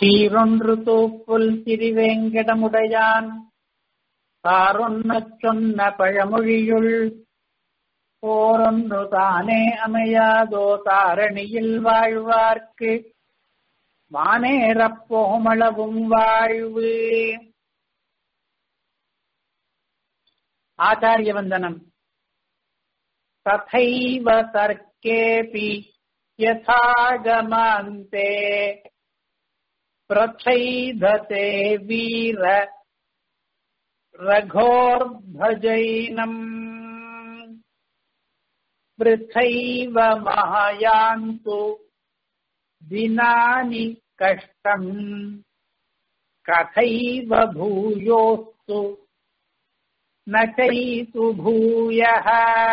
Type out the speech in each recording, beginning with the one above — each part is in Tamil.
சீரொன்று தூப்புல் திருவேங்கடமுடையான் தாரொன்னச் சொன்ன பழமொழியுள் போரொன்று தானே அமையாதோ தாரணியில் வாழ்வார்க்கு வானேறப் போமளவும் வாழ்வு ஆச்சாரியவந்தனம் तथैव तर्केऽपि यथागमान्ते प्रथैधते वीर रघोर्भजैनम् वृथैव महायान्तु दिनानि कष्टम् कथैव भूयोस्तु न चैतु भूयः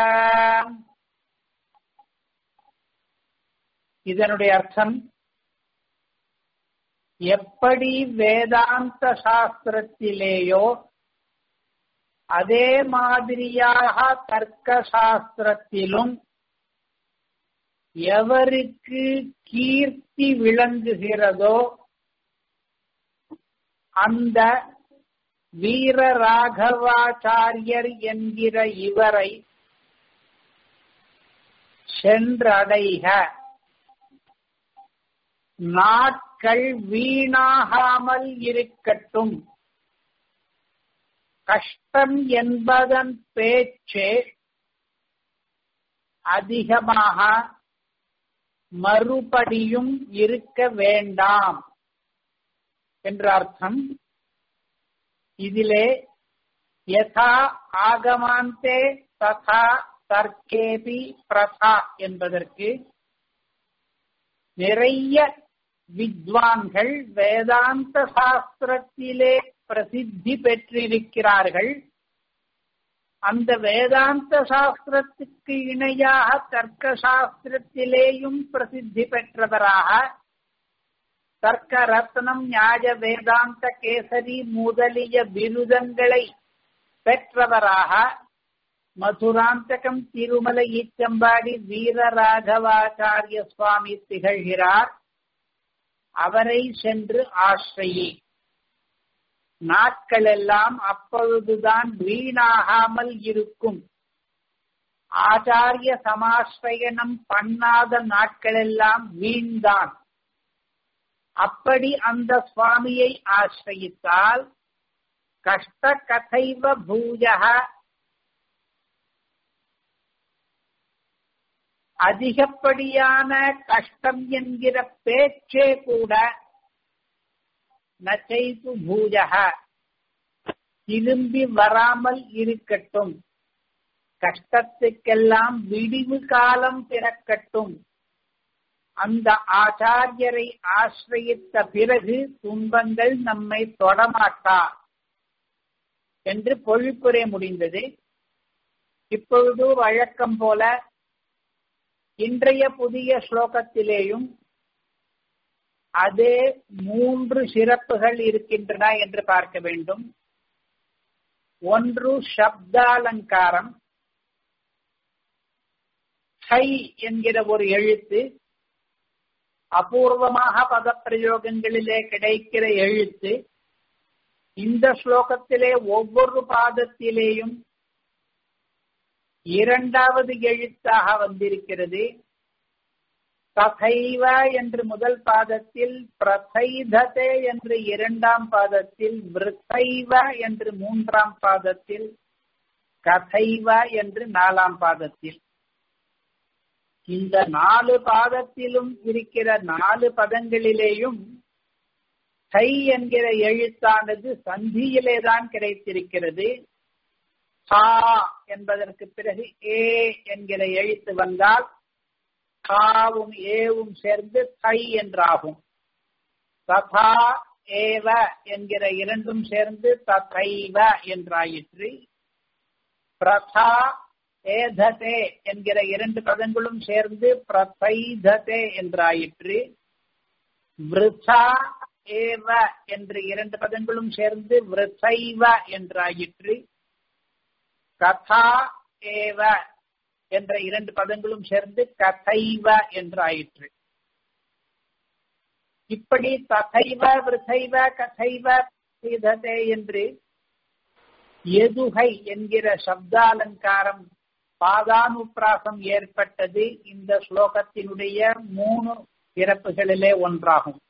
இதனுடைய அர்த்தம் எப்படி வேதாந்த சாஸ்திரத்திலேயோ அதே மாதிரியாக தர்க்க சாஸ்திரத்திலும் எவருக்கு கீர்த்தி விளங்குகிறதோ அந்த வீர ராகவாச்சாரியர் என்கிற இவரை சென்றடைக நாட்கள் வீணாகாமல் இருக்கட்டும் கஷ்டம் என்பதன் பேச்சே அதிகமாக மறுபடியும் இருக்க வேண்டாம் என்ற அர்த்தம் இதிலே யதா ஆகமாந்தே ததா தர்க்கேபி பிரதா என்பதற்கு நிறைய வித்வான்கள் வேதாந்த சாஸ்திரத்திலே பிரசித்தி பெற்றிருக்கிறார்கள் அந்த வேதாந்த சாஸ்திரத்துக்கு இணையாக தர்க்க சாஸ்திரத்திலேயும் பிரசித்தி பெற்றவராக தர்க்க ரத்னம் நியாய வேதாந்த கேசரி முதலிய விருதங்களை பெற்றவராக மதுராந்தகம் திருமலை ஈச்சம்பாடி வீரராகவாச்சாரிய சுவாமி திகழ்கிறார் அவரை சென்று ஆசிரியே நாட்களெல்லாம் அப்பொழுதுதான் வீணாகாமல் இருக்கும் ஆச்சாரிய சமாசிரயனம் பண்ணாத நாட்களெல்லாம் வீண்தான் அப்படி அந்த சுவாமியை ஆசிரியித்தால் கஷ்ட கதைவ பூஜக அதிகப்படியான கஷ்டம் என்கிற பேச்சே கூட நச்சைத்து பூஜக திரும்பி வராமல் இருக்கட்டும் கஷ்டத்துக்கெல்லாம் விடிவு காலம் பிறக்கட்டும் அந்த ஆச்சாரியரை ஆசிரியித்த பிறகு துன்பங்கள் நம்மை தொடமாட்டா என்று பொழிப்புரை முடிந்தது இப்பொழுது வழக்கம் போல இன்றைய புதிய ஸ்லோகத்திலேயும் அதே மூன்று சிறப்புகள் இருக்கின்றன என்று பார்க்க வேண்டும் ஒன்று சப்தாலங்காரம் ஹை என்கிற ஒரு எழுத்து அபூர்வமாக பதப்பிரயோகங்களிலே கிடைக்கிற எழுத்து இந்த ஸ்லோகத்திலே ஒவ்வொரு பாதத்திலேயும் இரண்டாவது எழுத்தாக வந்திருக்கிறது ததைவ என்று முதல் பாதத்தில் பிரதைததே என்று இரண்டாம் பாதத்தில் விருத்தைவ என்று மூன்றாம் பாதத்தில் கதைவ என்று நாலாம் பாதத்தில் இந்த நாலு பாதத்திலும் இருக்கிற நாலு பதங்களிலேயும் கை என்கிற எழுத்தானது சந்தியிலே தான் கிடைத்திருக்கிறது சா என்பதற்கு பிறகு ஏ என்கிற எழுத்து வந்தால் காவும் ஏவும் சேர்ந்து தை என்றாகும் ததா ஏவ என்கிற இரண்டும் சேர்ந்து ததைவ என்றாயிற்று பிரதா ஏததே என்கிற இரண்டு பதங்களும் சேர்ந்து பிரதைததே என்றாயிற்று விருதா ஏவ என்ற இரண்டு பதங்களும் சேர்ந்து விருத்தைவ என்றாயிற்று கதா ஏவ என்ற இரண்டு பதங்களும் சேர்ந்து கதைவ என்றாயிற்று இப்படி தகைவ விருதைவ கதைவ சீததே என்று எதுகை என்கிற சப்தாலங்காரம் பாதானுப்பிராசம் ஏற்பட்டது இந்த ஸ்லோகத்தினுடைய மூணு சிறப்புகளிலே ஒன்றாகும்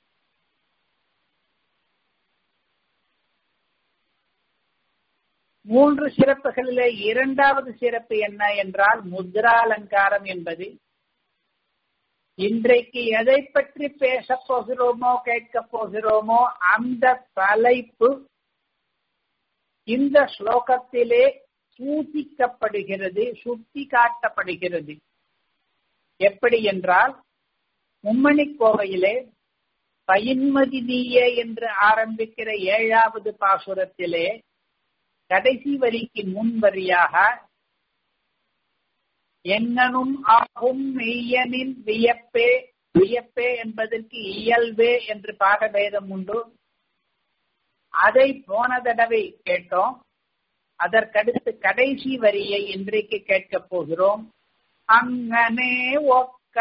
மூன்று சிறப்புகளிலே இரண்டாவது சிறப்பு என்ன என்றால் முத்ராலங்காரம் என்பது இன்றைக்கு எதை பற்றி பேச போகிறோமோ கேட்க போகிறோமோ அந்த தலைப்பு இந்த ஸ்லோகத்திலே சூசிக்கப்படுகிறது சுட்டி காட்டப்படுகிறது எப்படி என்றால் மும்மணி கோவையிலே பயின்மதி நீயே என்று ஆரம்பிக்கிற ஏழாவது பாசுரத்திலே கடைசி வரிக்கு முன் வரியாக எங்கனும் ஆகும் மெய்யனின் வியப்பே வியப்பே என்பதற்கு இயல்பே என்று பாடபேதம் உண்டு அதை போன தடவை கேட்டோம் அதற்கடுத்து கடைசி வரியை இன்றைக்கு கேட்கப் போகிறோம் அங்கனே ஒக்க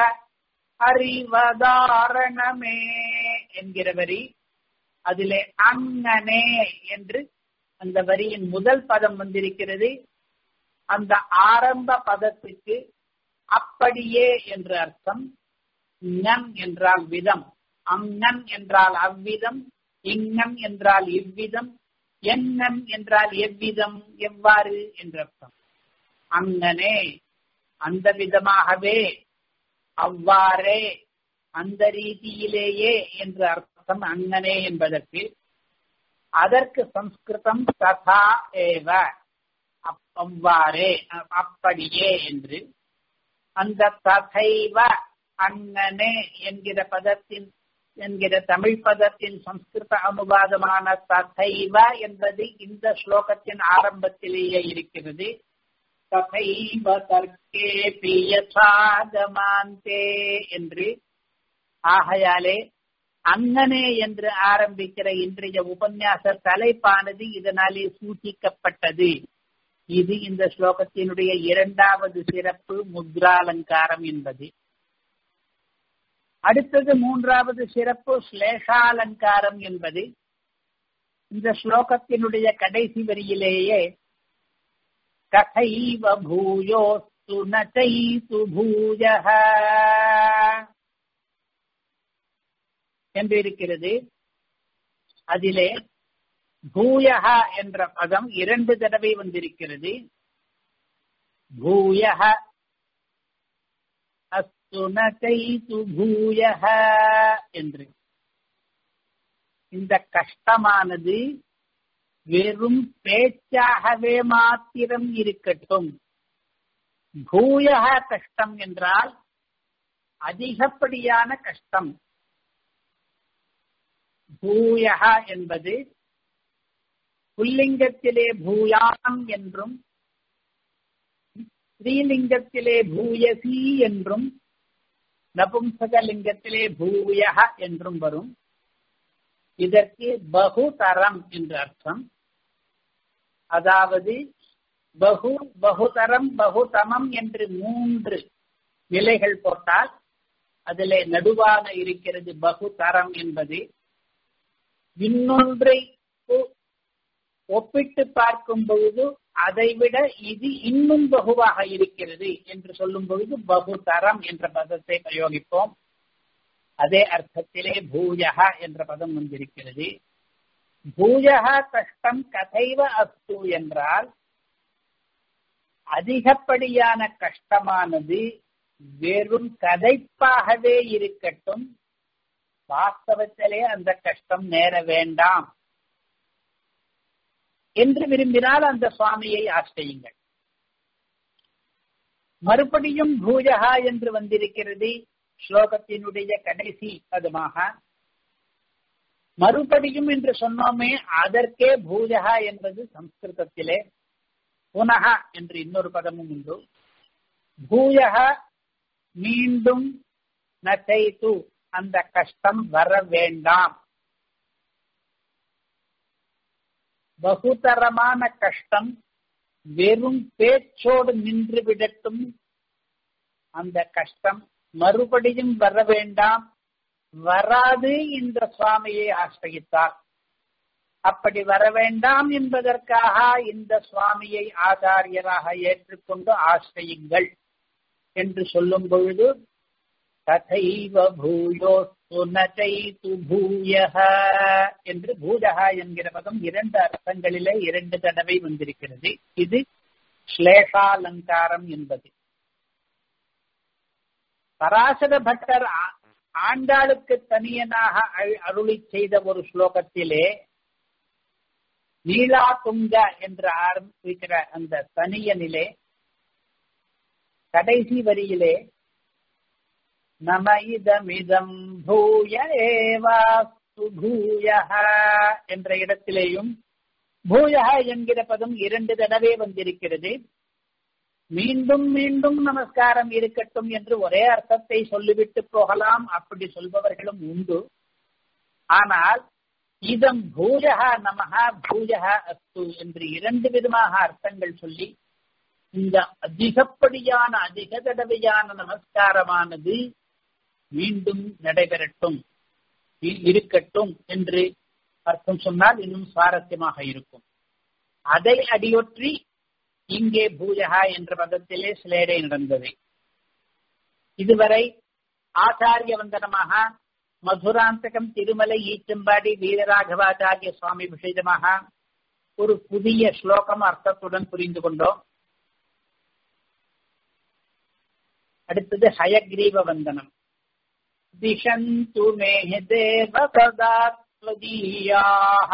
அறிவதாரணமே என்கிற வரி அதிலே அங்கனே என்று அந்த வரியின் முதல் பதம் வந்திருக்கிறது அந்த ஆரம்ப பதத்துக்கு அப்படியே என்று அர்த்தம் ஞன் என்றால் விதம் அங்கன் என்றால் அவ்விதம் இங்கன் என்றால் இவ்விதம் எங்கன் என்றால் எவ்விதம் எவ்வாறு என்று அர்த்தம் அங்கனே அந்த விதமாகவே அவ்வாறே அந்த ரீதியிலேயே என்று அர்த்தம் அங்கனே என்பதற்கு அதற்கு சம்ஸ்கிருதம் ததா ஏவ அவ்வாறே அப்படியே என்று அந்த ததைவ அங்கனே என்கிற பதத்தின் என்கிற தமிழ் பதத்தின் சம்ஸ்கிருத அனுவாதமான ததைவ என்பது இந்த ஸ்லோகத்தின் ஆரம்பத்திலேயே இருக்கிறது ததைவ தர்க்கே பியசாகமாந்தே என்று ஆகையாலே அங்கனே என்று ஆரம்பிக்கிற இன்றைய உபன்யாச தலைப்பானது இதனாலே சூச்சிக்கப்பட்டது இது இந்த ஸ்லோகத்தினுடைய இரண்டாவது சிறப்பு முத்ராலங்காரம் என்பது அடுத்தது மூன்றாவது சிறப்பு ஸ்லேஷாலங்காரம் என்பது இந்த ஸ்லோகத்தினுடைய கடைசி வரியிலேயே கதைவ பூயோஸ்து நச்சைது பூஜக என்று இருக்கிறது அதிலே பூயக என்ற பதம் இரண்டு தடவை வந்திருக்கிறது பூயக அஸ்து நகைது பூயக என்று இந்த கஷ்டமானது வெறும் பேச்சாகவே மாத்திரம் இருக்கட்டும் பூயக கஷ்டம் என்றால் அதிகப்படியான கஷ்டம் பூயக என்பது புல்லிங்கத்திலே பூயாம் என்றும் ஸ்ரீலிங்கத்திலே பூயசி என்றும் நபும்சகலிங்கத்திலே பூயக என்றும் வரும் இதற்கு பகுதரம் என்று அர்த்தம் அதாவது பகு பகுதரம் பகுதமம் என்று மூன்று நிலைகள் போட்டால் அதிலே நடுவாக இருக்கிறது பகுதரம் என்பது இன்னொன்றை ஒப்பிட்டு பார்க்கும் பொழுது அதைவிட இது இன்னும் பகுவாக இருக்கிறது என்று சொல்லும் பொழுது பகுதரம் என்ற பதத்தை பிரயோகிப்போம் அதே அர்த்தத்திலே பூயக என்ற பதம் வந்திருக்கிறது பூயக கஷ்டம் கதைவ அஸ்து என்றால் அதிகப்படியான கஷ்டமானது வெறும் கதைப்பாகவே இருக்கட்டும் வாஸ்தவத்திலே அந்த கஷ்டம் நேர வேண்டாம் என்று விரும்பினால் அந்த சுவாமியை ஆசிரியுங்கள் மறுபடியும் பூஜகா என்று வந்திருக்கிறது ஸ்லோகத்தினுடைய கடைசி பதமாக மறுபடியும் என்று சொன்னோமே அதற்கே பூஜகா என்பது சம்ஸ்கிருதத்திலே புனகா என்று இன்னொரு பதமும் உண்டு பூயக மீண்டும் நசைத்து அந்த கஷ்டம் வர வேண்டாம் பகுதரமான கஷ்டம் வெறும் பேச்சோடு நின்று விடட்டும் அந்த கஷ்டம் மறுபடியும் வர வேண்டாம் வராது இந்த சுவாமியை ஆசிரியித்தார் அப்படி வர வேண்டாம் என்பதற்காக இந்த சுவாமியை ஆச்சாரியராக ஏற்றுக்கொண்டு ஆசிரியுங்கள் என்று சொல்லும் பொழுது ததைவ பூயோ சுனச்சைது பூயக என்று பூஜகா என்கிற பதம் இரண்டு அர்த்தங்களிலே இரண்டு தடவை வந்திருக்கிறது இது ஸ்லேஷாலங்காரம் என்பது பராசர பட்டர் ஆண்டாளுக்கு தனியனாக அருளி செய்த ஒரு ஸ்லோகத்திலே நீலா துங்க என்று ஆரம்பிக்கிற அந்த தனியனிலே கடைசி வரியிலே நம இதமிதம் பூய ஏவாஸ்து பூய என்ற இடத்திலேயும் பூயக என்கிற பதம் இரண்டு தடவை வந்திருக்கிறது மீண்டும் மீண்டும் நமஸ்காரம் இருக்கட்டும் என்று ஒரே அர்த்தத்தை சொல்லிவிட்டு போகலாம் அப்படி சொல்பவர்களும் உண்டு ஆனால் இதம் பூஜகா நமகா பூஜகா அஸ்து என்று இரண்டு விதமாக அர்த்தங்கள் சொல்லி இந்த அதிகப்படியான அதிக தடவையான நமஸ்காரமானது மீண்டும் நடைபெறட்டும் இருக்கட்டும் என்று அர்த்தம் சொன்னால் இன்னும் சுவாரஸ்யமாக இருக்கும் அதை அடியொற்றி இங்கே பூஜகா என்ற பதத்திலே சிலேடை நடந்தது இதுவரை ஆச்சாரிய வந்தனமாக மதுராந்தகம் திருமலை ஈச்சம்பாடி வீரராகவாச்சாரிய சுவாமி விஷயமாக ஒரு புதிய ஸ்லோகம் அர்த்தத்துடன் புரிந்து கொண்டோம் அடுத்தது ஹயக்ரீவ வந்தனம் திஷந்து மே தேவ சதா त्वदीयाः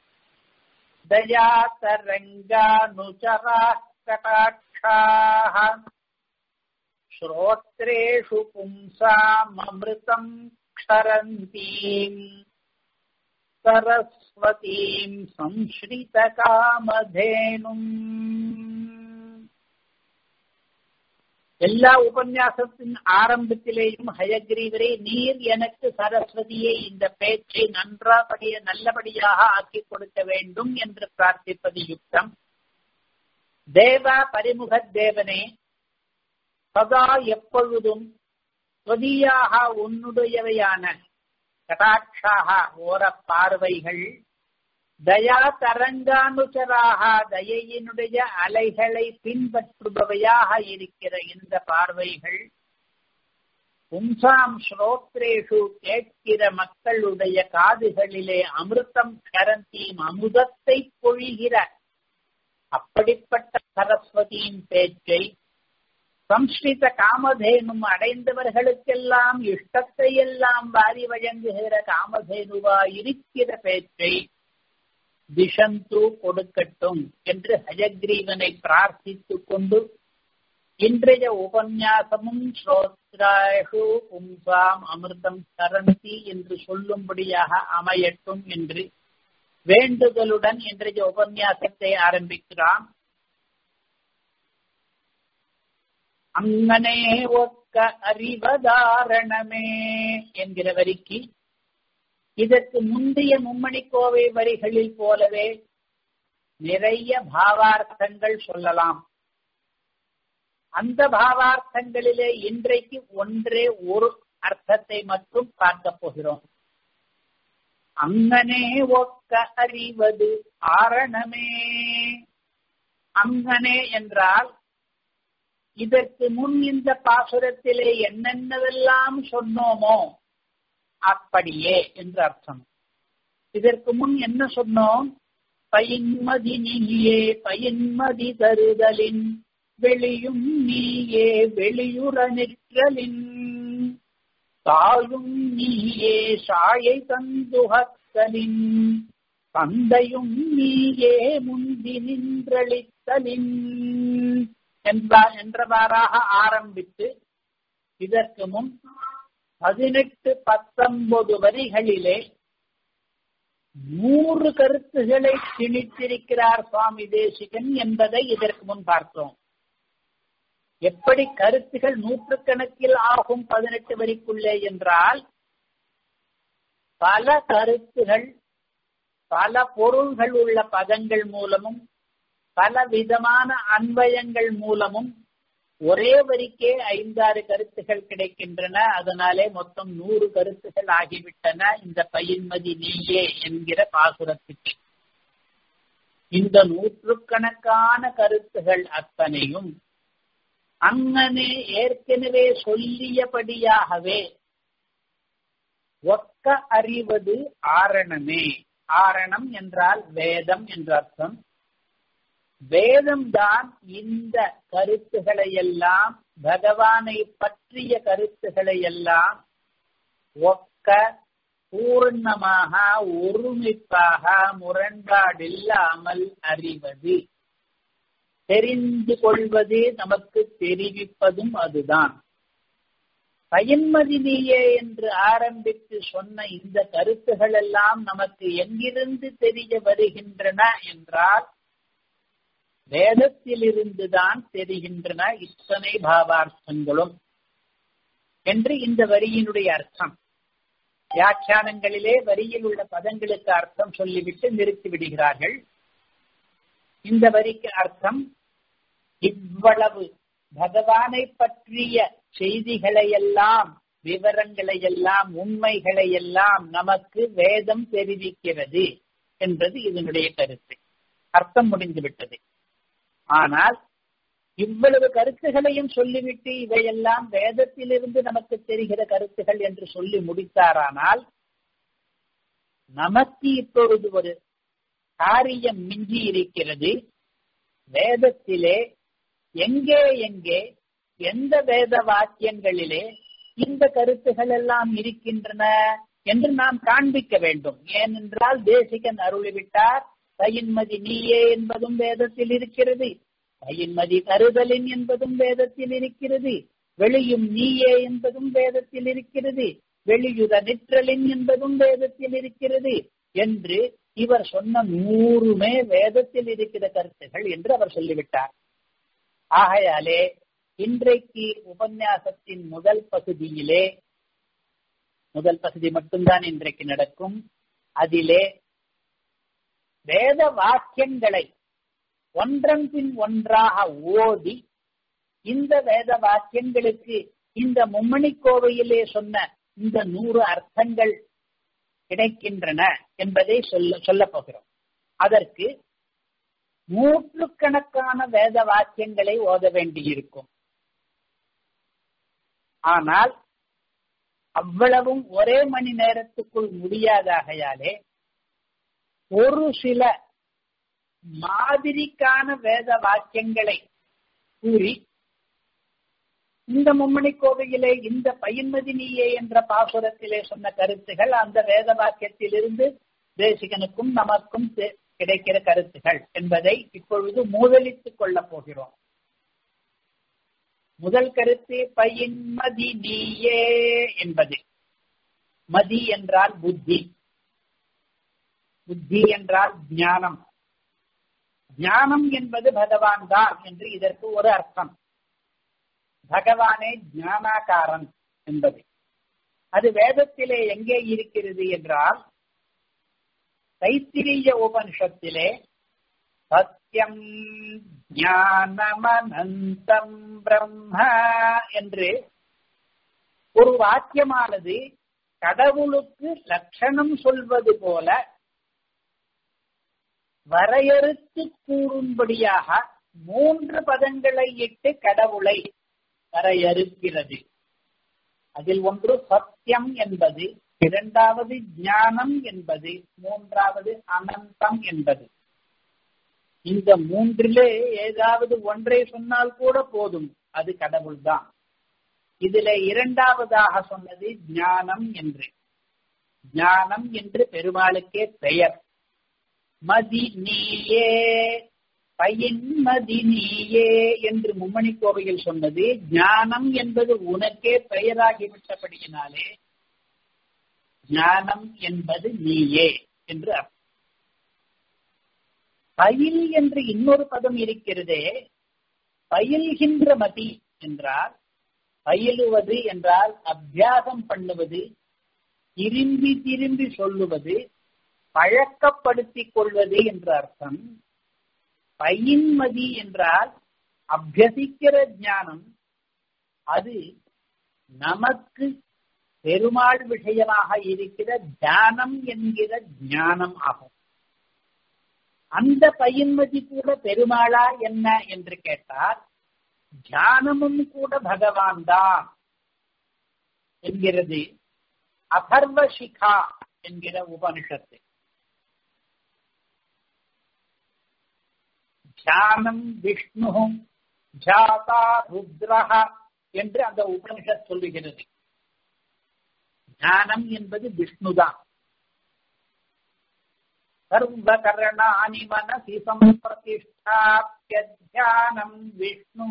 दयातरङ्गानुचराः कटाक्षाः श्रोत्रेषु पुंसाममृतम् क्षरन्तीम् सरस्वतीम् संश्रितकामधेनुम् எல்லா உபன்யாசத்தின் ஆரம்பத்திலேயும் ஹயக்ரீவரே நீர் எனக்கு சரஸ்வதியை இந்த பேச்சை நன்றாபடிய நல்லபடியாக ஆக்கி கொடுக்க வேண்டும் என்று பிரார்த்திப்பது யுக்தம் தேவா பரிமுக தேவனே சதா எப்பொழுதும் ஸ்வதியாக உன்னுடையவையான கடாட்சாக ஓர பார்வைகள் தயா தரங்கானுச்சராக தயையினுடைய அலைகளை பின்பற்றுபவையாக இருக்கிற இந்த பார்வைகள் பும்சாம் ஸ்ரோத்ரேஷு கேட்கிற மக்களுடைய காதுகளிலே அமிர்தம் கரந்தீம் அமுதத்தை பொழிகிற அப்படிப்பட்ட சரஸ்வதியின் பேச்சை சம்ஸ்கிருத காமதேனும் அடைந்தவர்களுக்கெல்லாம் இஷ்டத்தை எல்லாம் வாரி வழங்குகிற காமதேனுவா இருக்கிற பேச்சை திஷந்து கொடுக்கட்டும் என்று ஹயக்ரீவனை பிரார்த்தித்துக் கொண்டு இன்றைய உபன்யாசமும் ஸ்ரோத்ராஷு பும்சாம் அமிர்தம் சரந்தி என்று சொல்லும்படியாக அமையட்டும் என்று வேண்டுதலுடன் இன்றைய உபன்யாசத்தை ஆரம்பிக்கிறான் அங்கனே ஒக்க அறிவதாரணமே என்கிற வரிக்கு இதற்கு முந்தைய மும்மணி கோவை வரிகளில் போலவே நிறைய பாவார்த்தங்கள் சொல்லலாம் அந்த பாவார்த்தங்களிலே இன்றைக்கு ஒன்றே ஒரு அர்த்தத்தை மட்டும் பார்க்க போகிறோம் அங்கனே ஒக்க அறிவது ஆரணமே அங்கனே என்றால் இதற்கு முன் இந்த பாசுரத்திலே என்னென்னவெல்லாம் சொன்னோமோ அப்படியே என்று அர்த்தம் இதற்கு முன் என்ன சொன்னோம் பயின்மதி நீயே பயின்மதி தருதலின் வெளியும் நீயே வெளியுற நிற்றலின் தாயும் நீயே சாயை தந்துகத்தலின் தந்தையும் நீயே முந்தி நின்றளித்தலின் என்பார் என்றவாறாக ஆரம்பித்து இதற்கு முன் பதினெட்டு பத்தொன்பது வரிகளிலே நூறு கருத்துகளை திணித்திருக்கிறார் சுவாமி தேசிகன் என்பதை இதற்கு முன் பார்த்தோம் எப்படி கருத்துகள் நூற்றுக்கணக்கில் ஆகும் பதினெட்டு வரிக்குள்ளே என்றால் பல கருத்துகள் பல பொருள்கள் உள்ள பதங்கள் மூலமும் பல விதமான அன்பயங்கள் மூலமும் ஒரே வரிக்கே ஐந்தாறு கருத்துகள் கிடைக்கின்றன அதனாலே மொத்தம் நூறு கருத்துகள் ஆகிவிட்டன இந்த பயின்மதி நீயே என்கிற பாசுரத்துக்கு இந்த நூற்றுக்கணக்கான கருத்துகள் அத்தனையும் அங்கனே ஏற்கனவே சொல்லியபடியாகவே ஒக்க அறிவது ஆரணமே ஆரணம் என்றால் வேதம் என்ற அர்த்தம் வேதம்தான் இந்த கருத்துக்களை எல்லாம் பகவானை பற்றிய கருத்துக்களை எல்லாம் ஒக்க பூர்ணமாக ஒருமிப்பாக முரண்பாடில்லாமல் அறிவது தெரிந்து கொள்வது நமக்கு தெரிவிப்பதும் அதுதான் பயன்மதி நீயே என்று ஆரம்பித்து சொன்ன இந்த கருத்துகள் எல்லாம் நமக்கு எங்கிருந்து தெரிய வருகின்றன என்றால் வேதத்திலிருந்துதான் தெரிகின்றன இத்தனை பாவார்த்தங்களும் என்று இந்த வரியினுடைய அர்த்தம் வியாக்கியானங்களிலே வரியில் உள்ள பதங்களுக்கு அர்த்தம் சொல்லிவிட்டு நிறுத்தி விடுகிறார்கள் இந்த வரிக்கு அர்த்தம் இவ்வளவு பகவானை பற்றிய செய்திகளை எல்லாம் விவரங்களை எல்லாம் உண்மைகளை எல்லாம் நமக்கு வேதம் தெரிவிக்கிறது என்பது இதனுடைய கருத்து அர்த்தம் முடிந்துவிட்டது ஆனால் இவ்வளவு கருத்துகளையும் சொல்லிவிட்டு இவையெல்லாம் வேதத்திலிருந்து நமக்கு தெரிகிற கருத்துகள் என்று சொல்லி முடித்தாரானால் நமக்கு இப்பொழுது ஒரு காரியம் மிஞ்சி இருக்கிறது வேதத்திலே எங்கே எங்கே எந்த வேத வாக்கியங்களிலே இந்த கருத்துகள் எல்லாம் இருக்கின்றன என்று நாம் காண்பிக்க வேண்டும் ஏனென்றால் தேசிகன் அருளிவிட்டார் பயின்மதி நீயே என்பதும் வேதத்தில் இருக்கிறது பயின்மதி தருதலின் என்பதும் வேதத்தில் இருக்கிறது வெளியும் நீயே என்பதும் வேதத்தில் இருக்கிறது வெளியுத நிற்றலின் என்பதும் வேதத்தில் இருக்கிறது என்று இவர் சொன்ன நூறுமே வேதத்தில் இருக்கிற கருத்துகள் என்று அவர் சொல்லிவிட்டார் ஆகையாலே இன்றைக்கு உபன்யாசத்தின் முதல் பகுதியிலே முதல் பகுதி மட்டும்தான் இன்றைக்கு நடக்கும் அதிலே வேத வாக்கியங்களை ஒன்றன் பின் ஒன்றாக ஓதி இந்த வேத வாக்கியங்களுக்கு இந்த மும்மணி கோவையிலே சொன்ன இந்த நூறு அர்த்தங்கள் கிடைக்கின்றன என்பதை சொல்ல சொல்ல போகிறோம் அதற்கு நூற்றுக்கணக்கான வேத வாக்கியங்களை ஓத வேண்டியிருக்கும் ஆனால் அவ்வளவும் ஒரே மணி நேரத்துக்குள் முடியாதாகையாலே ஒரு சில மாதிரிக்கான வேத வாக்கியங்களை கூறி இந்த மும்மணி கோவையிலே இந்த பயின்மதி நீயே என்ற பாசுரத்திலே சொன்ன கருத்துகள் அந்த வேத வாக்கியத்திலிருந்து தேசிகனுக்கும் நமக்கும் கிடைக்கிற கருத்துகள் என்பதை இப்பொழுது மூதலித்துக் கொள்ளப் போகிறோம் முதல் கருத்து பயின்மதி நீயே என்பது மதி என்றால் புத்தி புத்தி என்றால் ஞானம் ஞானம் என்பது பகவான் தான் என்று இதற்கு ஒரு அர்த்தம் பகவானே ஞானாகாரன் என்பது அது வேதத்திலே எங்கே இருக்கிறது என்றால் தைத்திரிய உபனிஷத்திலே சத்தியம் ஞானமனந்தம் பிரம்ம என்று ஒரு வாக்கியமானது கடவுளுக்கு லட்சணம் சொல்வது போல வரையறுத்து கூறும்படியாக மூன்று பதங்களை இட்டு கடவுளை வரையறுக்கிறது அதில் ஒன்று சத்தியம் என்பது இரண்டாவது ஞானம் என்பது மூன்றாவது அனந்தம் என்பது இந்த மூன்றிலே ஏதாவது ஒன்றை சொன்னால் கூட போதும் அது கடவுள்தான் இதுல இரண்டாவதாக சொன்னது ஞானம் என்று ஞானம் என்று பெருமாளுக்கே பெயர் மதி நீயே பையன் மதி நீயே என்று மும்மணி கோவையில் சொன்னது ஞானம் என்பது உனக்கே பெயராகிவிட்டபடியினாலே ஞானம் என்பது நீயே என்று அர்த்தம் பயில் என்று இன்னொரு பதம் இருக்கிறதே பயில்கின்ற மதி என்றால் பயிலுவது என்றால் அபியாசம் பண்ணுவது திரும்பி திரும்பி சொல்லுவது பழக்கப்படுத்திக் கொள்வது என்ற அர்த்தம் பயின்மதி என்றால் அபியசிக்கிற ஞானம் அது நமக்கு பெருமாள் விஷயமாக இருக்கிற தியானம் என்கிற ஞானம் ஆகும் அந்த பையன்மதி கூட பெருமாளா என்ன என்று கேட்டால் தியானமும் கூட பகவான் தான் என்கிறது அதர்வ சிகா என்கிற உபனிஷத்து தியானம் விஷ்ணு ஜாதா ருத்ரஹ என்று அந்த உபனிஷத் சொல்லுகிறது ஞானம் என்பது விஷ்ணுதான் சர்வகரணானி மனசி சம்பிரதிஷ்டாப்பிய தியானம் விஷ்ணு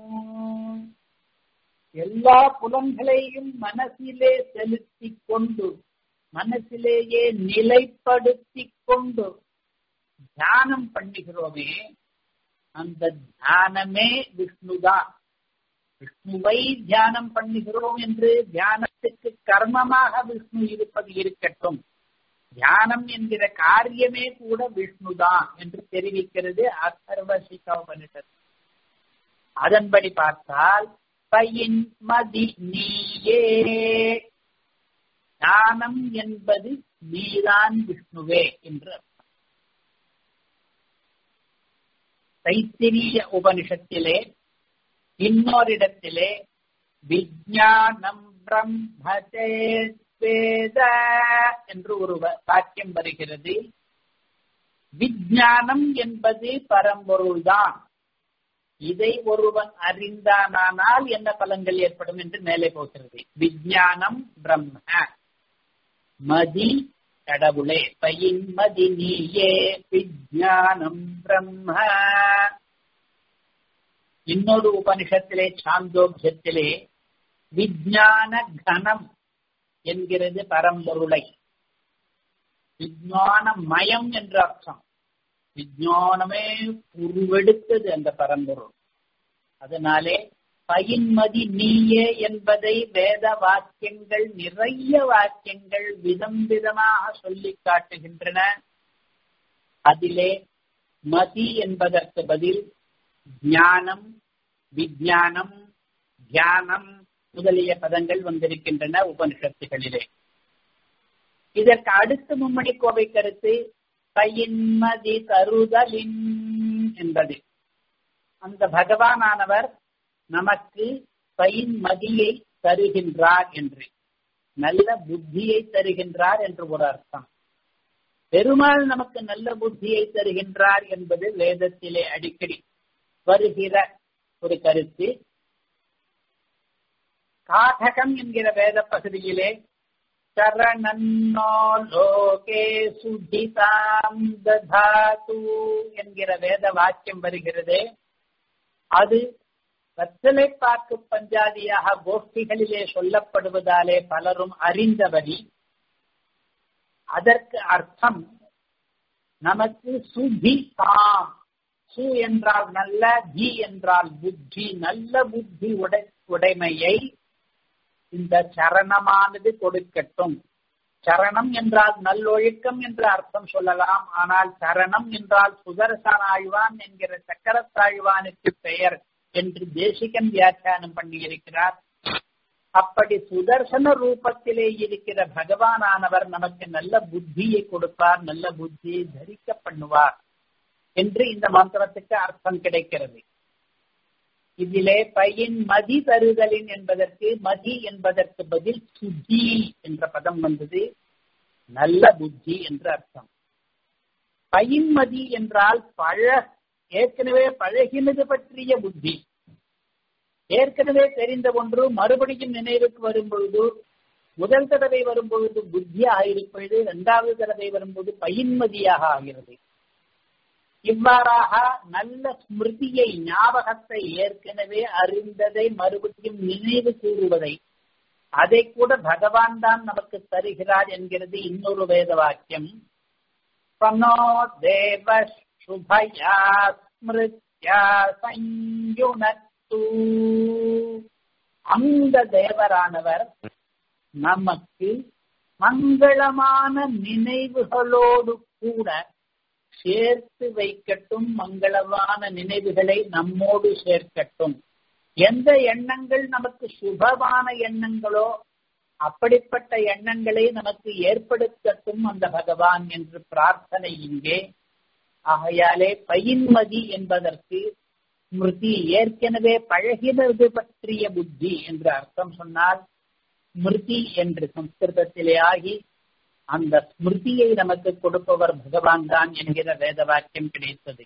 எல்லா புலன்களையும் மனசிலே செலுத்திக் கொண்டு மனசிலேயே நிலைப்படுத்திக் கொண்டு தியானம் பண்ணுகிறோமே அந்த தியானமே விஷ்ணுதான் விஷ்ணுவை தியானம் பண்ணுகிறோம் என்று தியானத்துக்கு கர்மமாக விஷ்ணு இருப்பது இருக்கட்டும் தியானம் என்கிற காரியமே கூட விஷ்ணுதான் என்று தெரிவிக்கிறது அசர்வ உபனிஷத் அதன்படி பார்த்தால் பையின் மதி நீயே ஞானம் என்பது நீதான் விஷ்ணுவே என்று தைத்திரிய உபனிஷத்திலே இன்னொரிடத்திலே விஜானம் பிரம்மதே வேத என்று ஒரு வாக்கியம் வருகிறது விஜானம் என்பது பரம்பொருள்தான் இதை ஒருவன் அறிந்தானால் என்ன பலன்கள் ஏற்படும் என்று மேலே போகிறது விஜானம் பிரம்ம மதி கடவுளே பயின் மதி நீயே விஜானம் பிரம்ம இன்னொரு உபனிஷத்திலே சாந்தோக்கியத்திலே விஜான கணம் என்கிறது பரம்பொருளை விஜான மயம் என்ற அர்த்தம் விஜானமே உருவெடுத்தது அந்த பரம்பொருள் அதனாலே பயின்மதி நீயே என்பதை வேத வாக்கியங்கள் நிறைய வாக்கியங்கள் விதம் விதமாக சொல்லி காட்டுகின்றன அதிலே மதி என்பதற்கு பதில் ஞானம் விஜயானம் தியானம் முதலிய பதங்கள் வந்திருக்கின்றன உபனிஷத்துகளிலே இதற்கு அடுத்து மும்மணி கோவை கருத்து பையின்மதி தருதலின் என்பது அந்த பகவானானவர் நமக்கு பயின் மதியை தருகின்றார் என்று நல்ல புத்தியை தருகின்றார் என்று ஒரு அர்த்தம் பெருமாள் நமக்கு நல்ல புத்தியை தருகின்றார் என்பது வேதத்திலே அடிக்கடி வருகிற ஒரு கருத்து காடகம் என்கிற வேத பகுதியிலே சரணன்னோ லோகே சுதிதாம் ததாது என்கிற வேத வாக்கியம் வருகிறது அது கத்தலை பாக்கு பஞ்சாதியாக கோஷ்டிகளிலே சொல்லப்படுவதாலே பலரும் அறிந்தபடி அதற்கு அர்த்தம் நமக்கு சுதி தாம் சு என்றால் நல்ல ஜி என்றால் புத்தி நல்ல புத்தி உடை உடைமையை இந்த சரணமானது கொடுக்கட்டும் சரணம் என்றால் நல்லொழுக்கம் என்ற அர்த்தம் சொல்லலாம் ஆனால் சரணம் என்றால் சுதர்சனாழ்வான் என்கிற சக்கரத்தாழ்வானுக்கு பெயர் என்று தேசிகன் வியாக்கியானம் பண்ணியிருக்கிறார் அப்படி சுதர்சன ரூபத்திலே இருக்கிற பகவானானவர் நமக்கு நல்ல புத்தியை கொடுப்பார் நல்ல புத்தியை தரிக்க பண்ணுவார் என்று இந்த மந்திரத்துக்கு அர்த்தம் கிடைக்கிறது இதிலே பையின் மதி தருதலின் என்பதற்கு மதி என்பதற்கு பதில் சுத்தி என்ற பதம் வந்தது நல்ல புத்தி என்று அர்த்தம் பையின் மதி என்றால் பழ ஏற்கனவே பழகினது பற்றிய புத்தி ஏற்கனவே தெரிந்த ஒன்று மறுபடியும் நினைவுக்கு வரும்பொழுது முதல் தடவை வரும்பொழுது புத்தியாக இருப்பது இரண்டாவது தடவை வரும்போது பயின்மதியாக ஆகிறது இவ்வாறாக நல்ல ஸ்மிருதியை ஞாபகத்தை ஏற்கனவே அறிந்ததை மறுபடியும் நினைவு கூறுவதை அதை கூட பகவான் தான் நமக்கு தருகிறார் என்கிறது இன்னொரு வேத வாக்கியம் சனோ தேவ சுபயா ஸ்மிருத்யா சயுனத்து அந்த தேவரானவர் நமக்கு மங்களமான நினைவுகளோடு கூட சேர்த்து வைக்கட்டும் மங்களமான நினைவுகளை நம்மோடு சேர்க்கட்டும் எந்த எண்ணங்கள் நமக்கு சுபமான எண்ணங்களோ அப்படிப்பட்ட எண்ணங்களை நமக்கு ஏற்படுத்தட்டும் அந்த பகவான் என்று பிரார்த்தனை இங்கே ஆகையாலே பயின்மதி என்பதற்கு ஸ்மிருதி ஏற்கனவே பழகினது பற்றிய புத்தி என்று அர்த்தம் சொன்னால் ஸ்மிருதி என்று சம்ஸ்கிருதத்திலே ஆகி அந்த ஸ்மிருதியை நமக்கு கொடுப்பவர் பகவான் தான் என்கிற வேத வாக்கியம் கிடைத்தது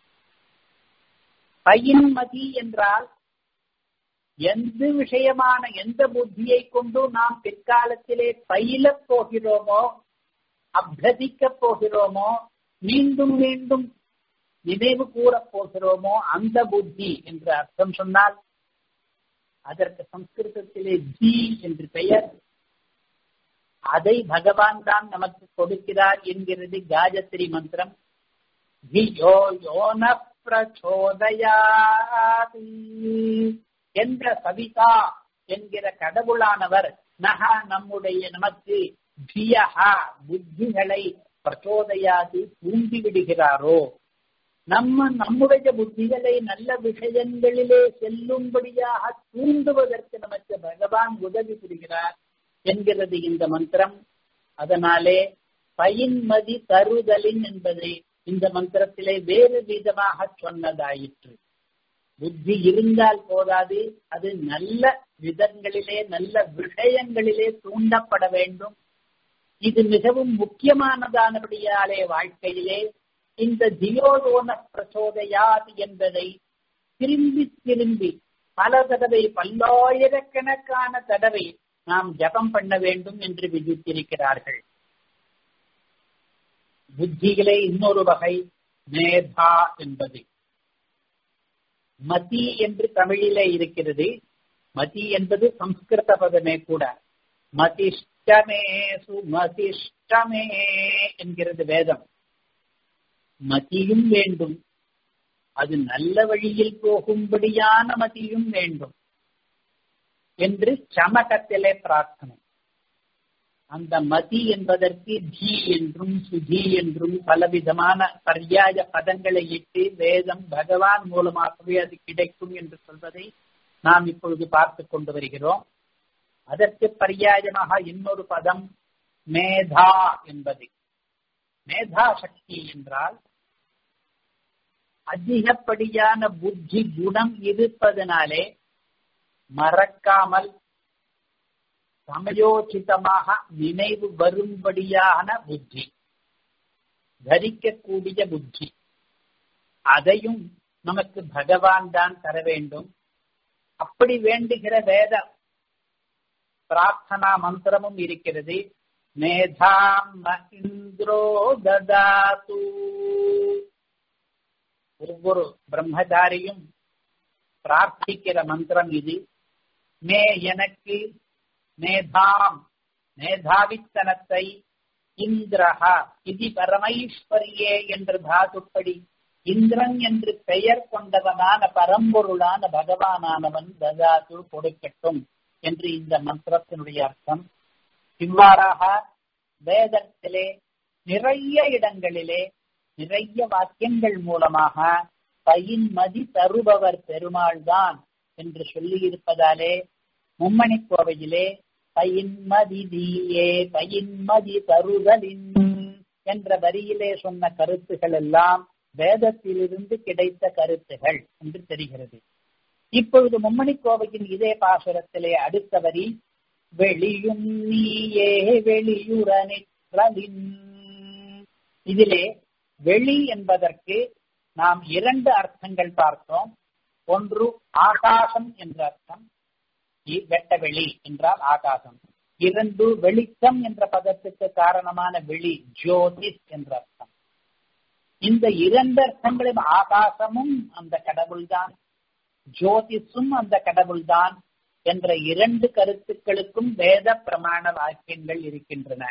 பயின்மதி என்றால் எந்த விஷயமான எந்த புத்தியை கொண்டு நாம் பிற்காலத்திலே பயிலப் போகிறோமோ அபியசிக்கப் போகிறோமோ மீண்டும் மீண்டும் நினைவு கூறப் போகிறோமோ அந்த புத்தி என்று அர்த்தம் சொன்னால் அதற்கு சம்ஸ்கிருதத்திலே ஜி என்று பெயர் அதை பகவான் தான் நமக்கு கொடுக்கிறார் என்கிறது காயத்ரி மந்திரம் தியோ யோன பிரச்சோதயாதி என்ற சவிதா என்கிற கடவுளானவர் நகா நம்முடைய நமக்கு தியஹா புத்திகளை பிரச்சோதயாது தூண்டி விடுகிறாரோ நம்ம நம்முடைய புத்திகளை நல்ல விஷயங்களிலே செல்லும்படியாக தூண்டுவதற்கு நமக்கு பகவான் உதவி புரிகிறார் என்கிறது இந்த மந்திரம் அதனாலே பயன்மதி தருதலின் என்பதை இந்த மந்திரத்திலே வேறு விதமாக சொன்னதாயிற்று புத்தி இருந்தால் போதாது அது நல்ல விதங்களிலே நல்ல விஷயங்களிலே தூண்டப்பட வேண்டும் இது மிகவும் முக்கியமானதானபடியாலே வாழ்க்கையிலே இந்த தியோதோன பிரச்சோதயாது என்பதை திரும்பி திரும்பி பல தடவை பல்லாயிரக்கணக்கான தடவை நாம் ஜபம் பண்ண வேண்டும் என்று விதித்திருக்கிறார்கள் புத்திகளே இன்னொரு வகை மேதா என்பது மதி என்று தமிழிலே இருக்கிறது மதி என்பது சம்ஸ்கிருத பதமே கூட மதிஷ்டமே சுமதிஷ்டமே என்கிறது வேதம் மதியும் வேண்டும் அது நல்ல வழியில் போகும்படியான மதியும் வேண்டும் என்று சமகத்திலே பிரார்த்தனை அந்த மதி என்பதற்கு ஜி என்றும் சுஜி என்றும் பலவிதமான பர்யாய பதங்களை இட்டு வேதம் பகவான் மூலமாகவே அது கிடைக்கும் என்று சொல்வதை நாம் இப்பொழுது பார்த்து கொண்டு வருகிறோம் அதற்கு பர்யாயமாக இன்னொரு பதம் மேதா என்பது மேதா சக்தி என்றால் அதிகப்படியான புத்தி குணம் இருப்பதனாலே மறக்காமல் சமயோசிதமாக நினைவு வரும்படியான புத்தி தரிக்கக்கூடிய புத்தி அதையும் நமக்கு பகவான் தான் தர வேண்டும் அப்படி வேண்டுகிற வேத பிரார்த்தனா மந்திரமும் இருக்கிறது மேதாம் இந்திரோ ததாத்து ஒவ்வொரு பிரம்மச்சாரியும் பிரார்த்திக்கிற மந்திரம் இது மே எனக்கு மேதாம் மேதாவித்தனத்தை இந்திரஹா இது பரமைஸ்வரியே என்று தாதுப்படி இந்திரன் என்று பெயர் கொண்டவனான பரம்பொருளான பகவானானவன் ததாது கொடுக்கட்டும் என்று இந்த மந்திரத்தினுடைய அர்த்தம் இவ்வாறாக வேதத்திலே நிறைய இடங்களிலே நிறைய வாக்கியங்கள் மூலமாக பயின்மதி தருபவர் பெருமாள் தான் என்று சொல்லி இருப்பதாலே மும்மணி கோவையிலே பயின்மதி தீயே பயின்மதி தருதலின் என்ற வரியிலே சொன்ன கருத்துகள் எல்லாம் வேதத்திலிருந்து கிடைத்த கருத்துகள் என்று தெரிகிறது இப்பொழுது மும்மணி கோவையின் இதே பாசுரத்திலே அடுத்த வரி வெளியும் நீயே வெளியுறனின் இதிலே வெளி என்பதற்கு நாம் இரண்டு அர்த்தங்கள் பார்த்தோம் ஒன்று ஆகாசம் என்ற அர்த்தம் வெட்ட வெளி என்றால் ஆகாசம் இரண்டு வெளிச்சம் என்ற பதத்துக்கு காரணமான வெளி ஜோதிஷ் என்ற அர்த்தம் இந்த இரண்டு அர்த்தங்களும் ஆகாசமும் அந்த கடவுள்தான் ஜோதிஷும் அந்த கடவுள்தான் என்ற இரண்டு கருத்துக்களுக்கும் வேத பிரமாண வாக்கியங்கள் இருக்கின்றன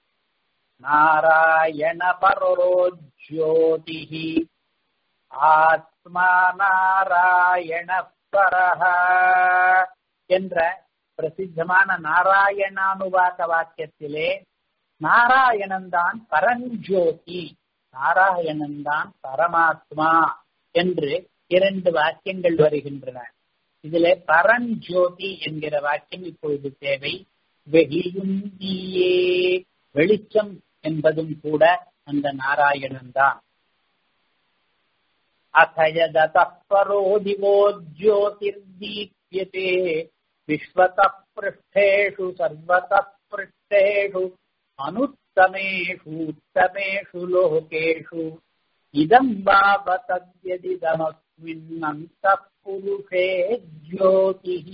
நாராயண பரோ ஜோதிஹி ஆத்மா நாராயண பரஹ என்ற பிரசித்தமான நாராயணானுவாக வாக்கியத்திலே நாராயணன் தான் பரஞ்சோதி நாராயணன் தான் பரமாத்மா என்று இரண்டு வாக்கியங்கள் வருகின்றன இதிலே பரஞ்சோதி என்கிற வாக்கியம் இப்பொழுது தேவை வெளியும் நீயே வெளிச்சம் என்பதும் கூட அந்த நாராயணன் தான் अथयदतः परो दिवो ज्योतिर्दीप्यते विश्वतः पृष्ठेषु सर्वतः पृष्ठेषु अनुत्तमेषु उत्तमेषु लोकेषु इदम् वाव तद्यदिदमस्मिन्नन्तः पुरुषे ज्योतिः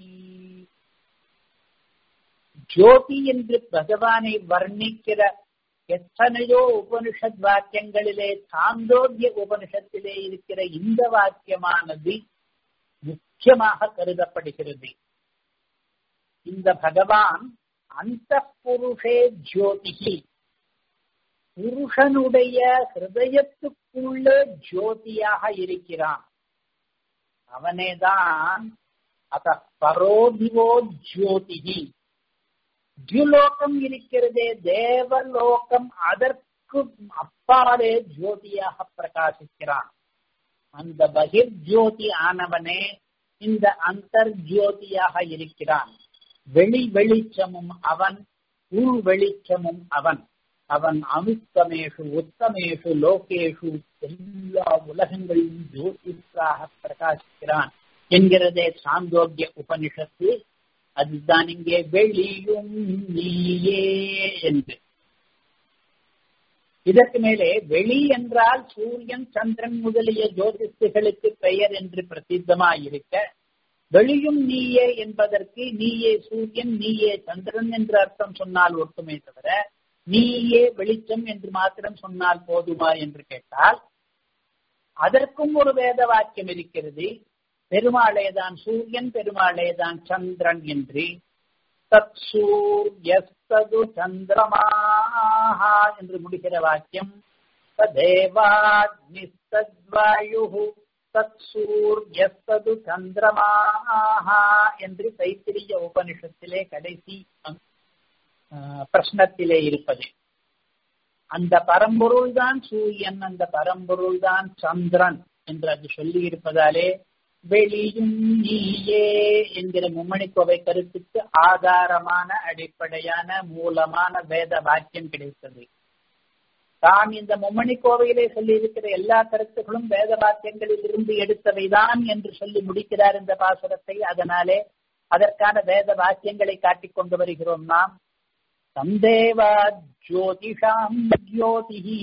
ஜோதி என்று பகவானை வர்ணிக்கிற எத்தனையோ உபனிஷத் வாக்கியங்களிலே சாந்தோக்கிய உபனிஷத்திலே இருக்கிற இந்த வாக்கியமானது முக்கியமாக கருதப்படுகிறது இந்த பகவான் அந்த புருஷே ஜோதிகி புருஷனுடைய ஹிருதயத்துக்குள்ள ஜோதியாக இருக்கிறான் அவனேதான் அத பரோதிவோ ஜோதிகி தியுலோகம் இருக்கிறதே தேவலோகம் அதற்கு அப்பாலே ஜோதியாக பிரகாசிக்கிறான் அந்த பகிர் ஜோதி ஆனவனே இந்த அந்தர் ஜோதியாக இருக்கிறான் வெளி வெளிச்சமும் அவன் உள் வெளிச்சமும் அவன் அவன் அனுத்தமேஷு உத்தமேஷு லோகேஷு எல்லா உலகங்களிலும் ஜோதிஷாக பிரகாசிக்கிறான் என்கிறதே சாந்தோக்கிய உபனிஷத்து அதுதான் இங்கே வெளியும் நீயே என்று இதற்கு மேலே வெளி என்றால் சூரியன் சந்திரன் முதலிய ஜோதிஷர்களுக்கு பெயர் என்று பிரசித்தமாயிருக்க வெளியும் நீயே என்பதற்கு நீயே சூரியன் நீயே சந்திரன் என்று அர்த்தம் சொன்னால் ஒட்டுமே தவிர நீயே வெளிச்சம் என்று மாத்திரம் சொன்னால் போதுமா என்று கேட்டால் அதற்கும் ஒரு வேத வாக்கியம் இருக்கிறது பெருமாளேதான் சூரியன் பெருமாளேதான் சந்திரன் என்று தத் சூரியஸ்தது சந்திரமாஹா என்று முடிகிற வாக்கியம் ததேவாக்னிஸ்தத்வாயு தத் சூரியஸ்தது சந்திரமாஹா என்று தைத்திரிய உபனிஷத்திலே கடைசி பிரஷ்னத்திலே இருப்பது அந்த பரம்பொருள் தான் சூரியன் அந்த பரம்பொருள் தான் சந்திரன் என்று அது சொல்லி இருப்பதாலே வெளியும் நீயே என்கிற மும்மணி கோவை கருத்துக்கு ஆதாரமான அடிப்படையான மூலமான வேத வாக்கியம் கிடைத்தது தான் இந்த மும்மணி கோவையிலே சொல்லி இருக்கிற எல்லா கருத்துகளும் வேத வாக்கியங்களில் இருந்து எடுத்தவைதான் என்று சொல்லி முடிக்கிறார் இந்த பாசுரத்தை அதனாலே அதற்கான வேத வாக்கியங்களை காட்டிக் கொண்டு வருகிறோம் நாம் சந்தேவா ஜோதிஷாம் ஜோதிஹி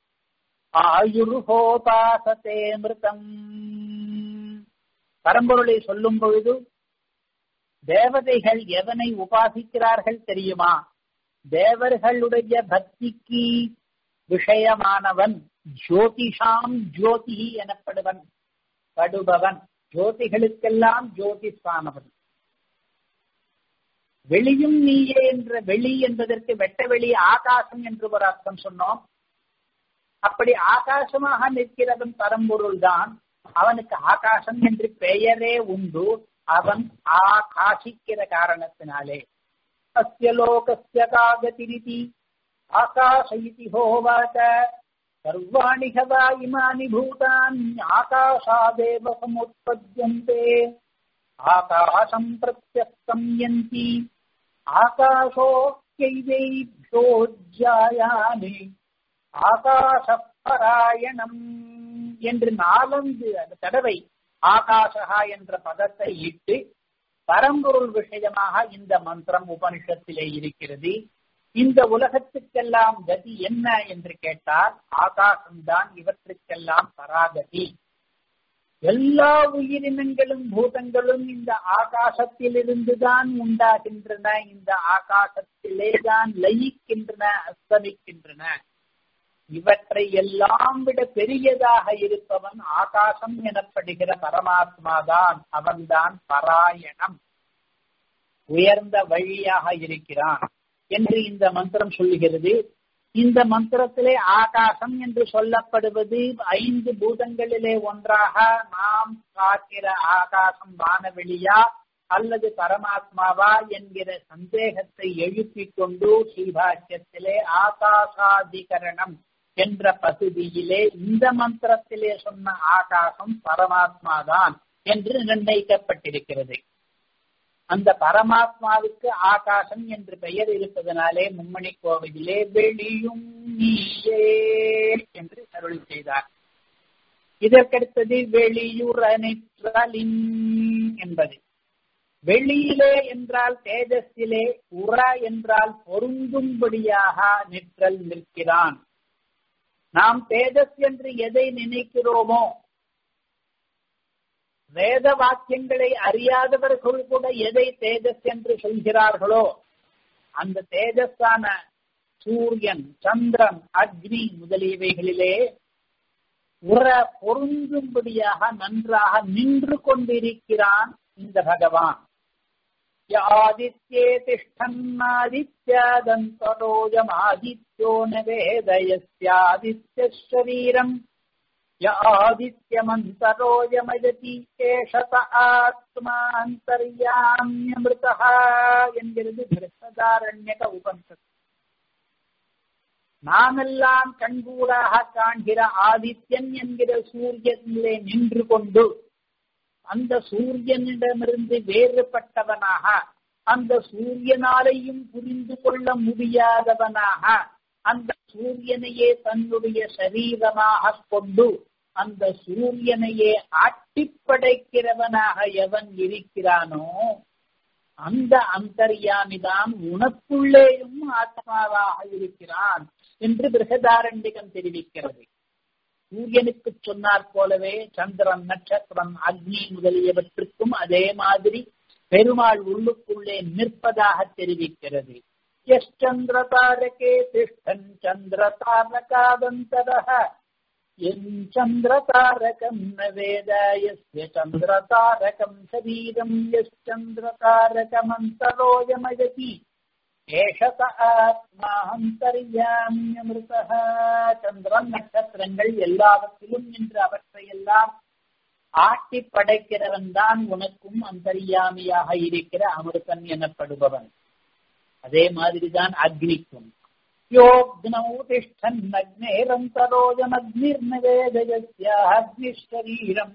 ஆயுர்ஹோபாசத்தே மிருதம் பரம்பொருளை சொல்லும் பொழுது தேவதைகள் எவனை உபாசிக்கிறார்கள் தெரியுமா தேவர்களுடைய பக்திக்கு விஷயமானவன் ஜோதிஷாம் ஜோதி எனப்படுவன் படுபவன் ஜோதிகளுக்கெல்லாம் ஜோதிஷானவன் வெளியும் நீயே என்ற வெளி என்பதற்கு வெட்ட வெளி ஆகாசம் என்று ஒரு அர்த்தம் சொன்னோம் அப்படி ஆகாசமாக நிற்கிறவன் பரம்பொருள் தான் அவனுக்கு ஆகாசம் என்று பெயரே உண்டு அவன் ஆகாசிக்கிற காரணத்தினாலே அஸ்ய லோகஸ்ய காகதிரிதி ஆகாச இதி ஹோவாச்ச சர்வாணி ஹவா இமானி பூதானி ஆகாஷாதேவ சமுத்பத்யந்தே ஆகாசம் பிரத்யஸ்தம் யந்தி ஆகாஷோக்கைவைபியோஜாயாமி ஆகாச பராயணம் என்று நாலந்து அந்த தடவை ஆகாஷா என்ற பதத்தை இட்டு பரம்பொருள் விஷயமாக இந்த மந்திரம் உபனிஷத்திலே இருக்கிறது இந்த உலகத்துக்கெல்லாம் கதி என்ன என்று கேட்டால் ஆகாசம்தான் இவற்றுக்கெல்லாம் பராகதி எல்லா உயிரினங்களும் பூதங்களும் இந்த ஆகாசத்திலிருந்துதான் உண்டாகின்றன இந்த ஆகாசத்திலே தான் லயிக்கின்றன அஸ்தமிக்கின்றன இவற்றை எல்லாம் விட பெரியதாக இருப்பவன் ஆகாசம் எனப்படுகிற பரமாத்மாதான் அவன்தான் பராயணம் உயர்ந்த வழியாக இருக்கிறான் என்று இந்த மந்திரம் சொல்லுகிறது இந்த மந்திரத்திலே ஆகாசம் என்று சொல்லப்படுவது ஐந்து பூதங்களிலே ஒன்றாக நாம் பார்க்கிற ஆகாசம் வானவெளியா அல்லது பரமாத்மாவா என்கிற சந்தேகத்தை எழுப்பிக் கொண்டு ஸ்ரீபாக்கியத்திலே ஆகாசாதிகரணம் என்ற பகுதியிலே இந்த மந்திரத்திலே சொன்ன ஆகாசம் பரமாத்மா தான் என்று நிர்ணயிக்கப்பட்டிருக்கிறது அந்த பரமாத்மாவுக்கு ஆகாசம் என்று பெயர் இருப்பதனாலே மும்மணி கோவிலே வெளியும் நீயே என்று அருள் செய்தார் இதற்கடுத்தது வெளியுறனிற்றலின் என்பது வெளியிலே என்றால் தேஜஸிலே உற என்றால் பொருந்தும்படியாக நிற்றல் நிற்கிறான் நாம் தேஜஸ் என்று எதை நினைக்கிறோமோ வேத வாக்கியங்களை அறியாதவர்கள் கூட எதை தேஜஸ் என்று சொல்கிறார்களோ அந்த தேஜஸான சூரியன் சந்திரன் அக்னி முதலியவைகளிலே உற பொருந்தும்படியாக நன்றாக நின்று கொண்டிருக்கிறான் இந்த பகவான் ஆதித்யே திஷ்டன்னாதித்யாதந்தரோஜமாதித்யோ நவேதயஸ்யாதித்ய சரீரம் ய ஆதித்யமந்தரோஜமயதி ஏஷத ஆத்மாந்தர்யாமியமிருதா என்கிறது பிரசதாரண்யக உபனிஷத் நாமெல்லாம் கண்கூடாக காண்கிற ஆதித்யன் என்கிற சூரியனிலே நின்று கொண்டு அந்த சூரியனிடமிருந்து வேறுபட்டவனாக அந்த சூரியனாலையும் புரிந்து கொள்ள முடியாதவனாக அந்த சூரியனையே தன்னுடைய சரீரமாக கொண்டு அந்த சூரியனையே ஆட்டி படைக்கிறவனாக எவன் இருக்கிறானோ அந்த அந்தர்யாமிதான் உனக்குள்ளேயும் ஆத்மாவாக இருக்கிறான் என்று பிரகதாரண்டிகம் தெரிவிக்கிறது சூரியனுக்கு சொன்னார் போலவே சந்திரன் நட்சத்திரம் அக்னி முதலியவற்றுக்கும் அதே மாதிரி பெருமாள் உள்ளுக்குள்ளே நிற்பதாக தெரிவிக்கிறது எச்சந்திர தாரகே திஷ்டன் சந்திர தாரகாதந்தரக என் சந்திர தாரகம் ந வேத எஸ்ய சந்திர தாரகம் சரீரம் எச்சந்திர தாரகமந்தரோயமயதி ஏஷத ஆத்மாந்தர்யாமியமிருத சந்திரன் நட்சத்திரங்கள் எல்லாவற்றிலும் நின்று அவற்றையெல்லாம் ஆட்டி படைக்கிறவன் தான் உனக்கும் அந்தர்யாமியாக இருக்கிற அமிர்தன் எனப்படுபவன் அதே மாதிரிதான் அக்னிக்கும் யோக்னௌ திஷ்டன் அக்னேரந்தரோஜமக்னிர்னவேதயஸ்யாக்னிஷரீரம்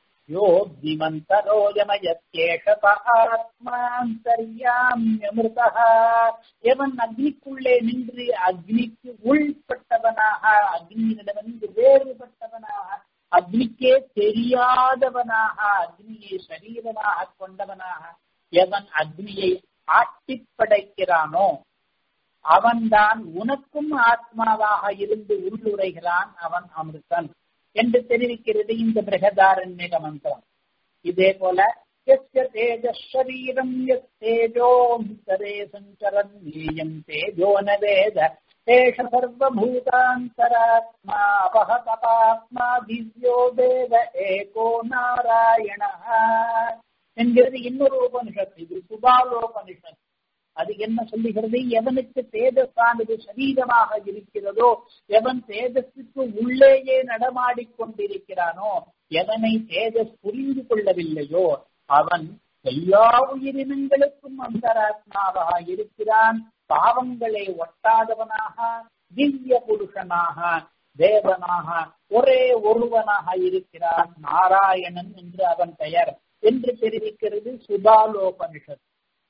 யோக்னிமந்தரோஜமயத்யேஷத ஆத்மாந்தர்யாமியமிருதः எவன் அக்னிக்குள்ளே நின்று அக்னிக்கு உள்பட்டவனாக அக்னியிடமிருந்து வேறுபட்டவனாக அக்னிக்கே தெரியாதவனாக அக்னியை சரீரமாக கொண்டவனாக எவன் அக்னியை ஆட்டி படைக்கிறானோ அவன்தான் உனக்கும் ஆத்மாவாக இருந்து உள்ளுரைகிறான் அவன் அமிர்தன் என்று தெரிவிக்கிறது இந்த பிரகதாரண்யக மந்திரம் இதே போல எஸ்ய தேஜரீரம் எஸ் தேஜோந்தரே சஞ்சரன் நீயம் தேஜோ நவேத ஏஷ சர்வபூதாந்தராத்மா அபகதபாத்மா திவ்யோ தேவ ஏகோ நாராயண என்கிறது இன்னொரு உபனிஷத் இது சுபாலோபனிஷத் அது என்ன சொல்லுகிறது எவனுக்கு தேஜஸானது சரீரமாக இருக்கிறதோ எவன் தேஜஸுக்கு உள்ளேயே நடமாடிக் கொண்டிருக்கிறானோ எவனை தேஜஸ் புரிந்து கொள்ளவில்லையோ அவன் எல்லா உயிரினங்களுக்கும் அந்தராத்மாவாக இருக்கிறான் பாவங்களை ஒட்டாதவனாக திவ்ய புருஷனாக தேவனாக ஒரே ஒருவனாக இருக்கிறான் நாராயணன் என்று அவன் பெயர் என்று தெரிவிக்கிறது சுபாலோபனிஷத்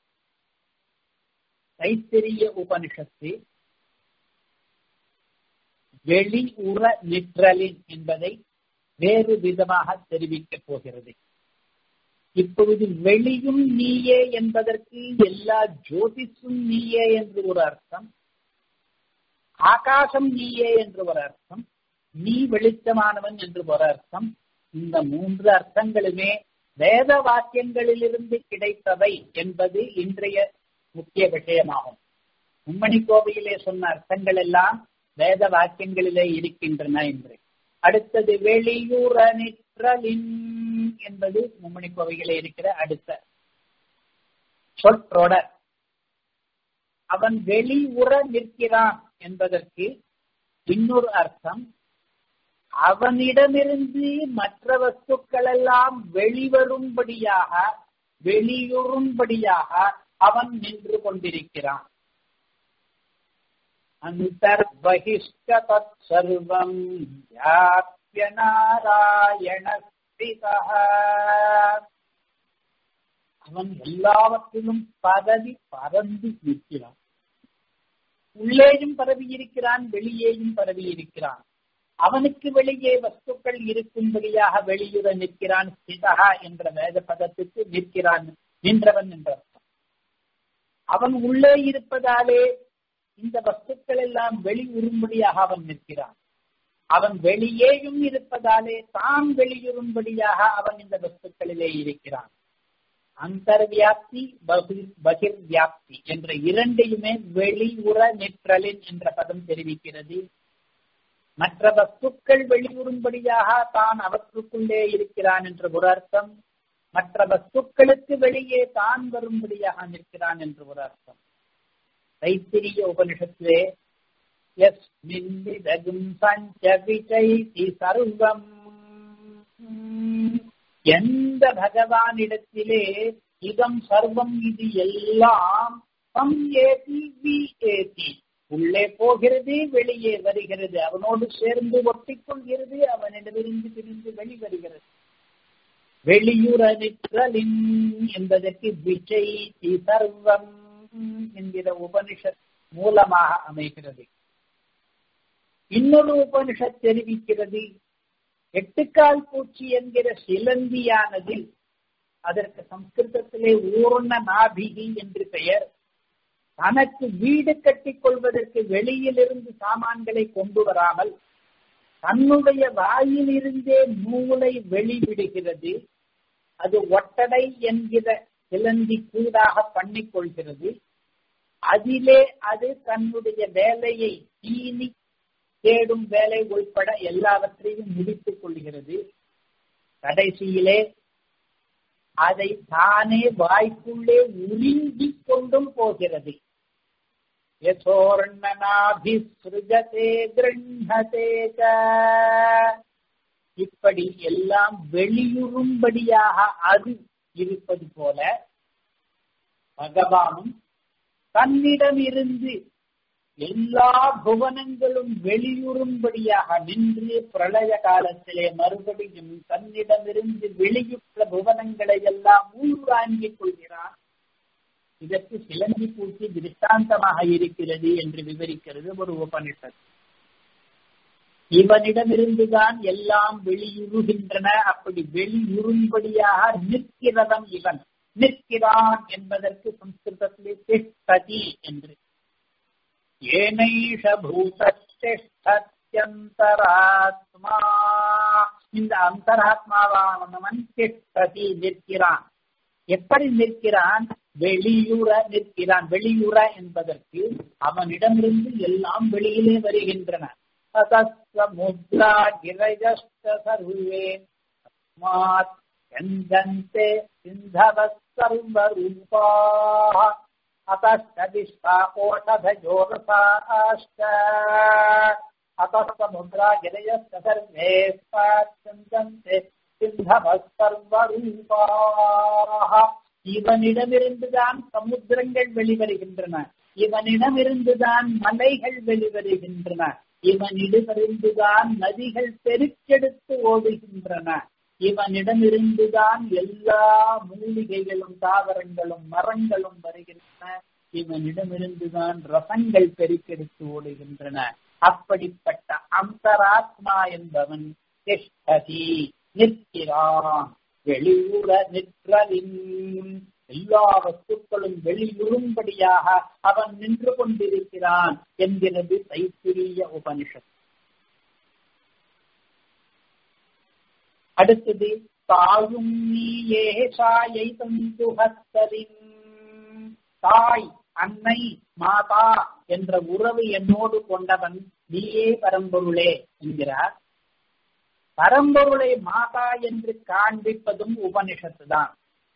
தைத்திரிய உபனிஷத்து வெளி உற நிற்றலின் என்பதை வேறு விதமாக தெரிவிக்கப் போகிறது இப்பொழுது வெளியும் நீயே என்பதற்கு எல்லா ஜோதிஷும் நீயே என்று ஒரு அர்த்தம் ஆகாசம் நீயே என்று ஒரு அர்த்தம் நீ வெளிச்சமானவன் என்று ஒரு அர்த்தம் இந்த மூன்று அர்த்தங்களுமே வேத வாக்கியங்களிலிருந்து கிடைத்தவை என்பது இன்றைய முக்கிய விஷயமாகும் மும்மணி கோவையிலே சொன்ன அர்த்தங்கள் எல்லாம் வேத வாக்கியங்களிலே இருக்கின்றன என்று அடுத்தது வெளியூர நிற்றலின் என்பது மும்மணி கோவையிலே இருக்கிற அடுத்த சொற்றொடர் அவன் வெளி உற நிற்கிறான் என்பதற்கு இன்னொரு அர்த்தம் அவனிடமிருந்து மற்ற வஸ்துக்கள் எல்லாம் வெளிவரும்படியாக வெளியுறும்படியாக அவன் நின்று கொண்டிருக்கிறான் அந்தர்பகிஷ்ட தத் சர்வம் வியாபிய நாராயண அவன் எல்லாவற்றிலும் பரவி பறந்து நிற்கிறான் உள்ளேயும் பரவி இருக்கிறான் வெளியேயும் பரவி இருக்கிறான் அவனுக்கு வெளியே வஸ்துக்கள் இருக்கும்படியாக வெளியுற நிற்கிறான் சிதகா என்ற வேத பதத்துக்கு நிற்கிறான் நின்றவன் என்ற அர்த்தம் அவன் உள்ளே இருப்பதாலே இந்த வஸ்துக்கள் எல்லாம் வெளி உறும்படியாக அவன் நிற்கிறான் அவன் வெளியேயும் இருப்பதாலே தான் வெளியுறும்படியாக அவன் இந்த வஸ்துக்களிலே இருக்கிறான் அந்தர்வியாப்தி பகிர் வியாப்தி என்ற இரண்டையுமே வெளியுற நிற்றலின் என்ற பதம் தெரிவிக்கிறது மற்ற வஸ்துக்கள் வெளியுறும்படியாக தான் அவற்றுக்குள்ளே இருக்கிறான் என்ற ஒரு அர்த்தம் மற்ற வஸ்துக்களுக்கு வெளியே தான் வரும்படியாக நிற்கிறான் என்று ஒரு அர்த்தம் தைத்திரிய உபனிஷத்திலே யஸ்மின்விதகும் பஞ்சவிஜைதி சர்வம் எந்த பகவானிடத்திலே இதம் சர்வம் இது எல்லாம் தம் ஏதி வி ஏதி உள்ளே போகிறது வெளியே வருகிறது அவனோடு சேர்ந்து ஒட்டிக் கொள்கிறது அவனிடமிருந்து பிரிந்து வெளிவருகிறது வெளியுற நிற்றலின் என்பதற்கு விஜய் சர்வம் என்கிற உபனிஷத் மூலமாக அமைகிறது இன்னொரு உபனிஷத் தெரிவிக்கிறது எட்டுக்கால் பூச்சி என்கிற சிலந்தியானது அதற்கு சம்ஸ்கிருதத்திலே ஊர்ண நாபிகி என்று பெயர் தனக்கு வீடு கட்டிக் கொள்வதற்கு வெளியிலிருந்து சாமான்களை கொண்டு வராமல் தன்னுடைய வாயிலிருந்தே நூலை வெளிவிடுகிறது அது ஒட்டடை என்கிற சிலந்தி கூடாக பண்ணிக் கொள்கிறது அதிலே அது தன்னுடைய வேலையை தீனி தேடும் வேலை உள்பட எல்லாவற்றையும் முடித்துக் கொள்கிறது கடைசியிலே அதை தானே வாய்க்குள்ளே உறிஞ்சிக் கொண்டும் போகிறது யசோர்ணனாபிஸ்ருஜதே கிருண்ணதே இப்படி எல்லாம் வெளியுறும்படியாக அது இருப்பது போல பகவானும் தன்னிடமிருந்து எல்லா புவனங்களும் வெளியுறும்படியாக நின்று பிரளய காலத்திலே மறுபடியும் தன்னிடமிருந்து வெளியுற்ற புவனங்களை எல்லாம் உள்வாங்கிக் கொள்கிறான் இதற்கு சிலந்தி பூச்சி திருஷ்டாந்தமாக இருக்கிறது என்று விவரிக்கிறது ஒரு உபனிஷத் இவனிடமிருந்துதான் எல்லாம் வெளியுறுகின்றன அப்படி வெளியுறும்படியாக நிற்கிறவன் இவன் நிற்கிறான் என்பதற்கு சம்ஸ்கிருதத்திலே திஷ்டதி என்று ஏனைஷ பூதத்தியந்தராத்மா இந்த அந்தராத்மாவானவன் திஷ்டதி நிற்கிறான் எப்படி நிற்கிறான் வெளியுற நிற்கிறான் வெளியுற என்பதற்கு அவனிடமிருந்து எல்லாம் வெளியிலே வருகின்றன முத்ரா கிரஜஸ்த சர்வே தஸ்மாத் எந்தந்தே சிந்தவ சர்வரூபா अतस्तदिष्टाकोषधजोरसाश्च अतः समुद्रा गिरयश्च सर्वे स्पाच्छन्दन्ते சிந்தவ சர்வரூபாக இவனிடமிருந்துதான் சமுத்திரங்கள் வெளிவருகின்றன இவனிடமிருந்துதான் மலைகள் வெளிவருகின்றன இவனிடமிருந்துதான் நதிகள் பெருக்கெடுத்து ஓடுகின்றன இவனிடமிருந்துதான் எல்லா மூலிகைகளும் தாவரங்களும் மரங்களும் வருகின்றன இவனிடமிருந்துதான் ரசங்கள் பெருக்கெடுத்து ஓடுகின்றன அப்படிப்பட்ட அந்தராத்மா என்பவன் திஷ்டதி நிற்கிறான் வெளியூர நிற்றலின் எல்லா வஸ்துக்களும் வெளியுறும்படியாக அவன் நின்று கொண்டிருக்கிறான் என்கிறது தைத்திரிய உபனிஷத் அடுத்தது தாயும் நீயே சாயை தந்துகத்தலின் தாய் அன்னை மாதா என்ற உறவு என்னோடு கொண்டவன் நீயே பரம்பொருளே என்கிறார் பரம்பொருளை மாதா என்று காண்பிப்பதும் உபனிஷத்து தான்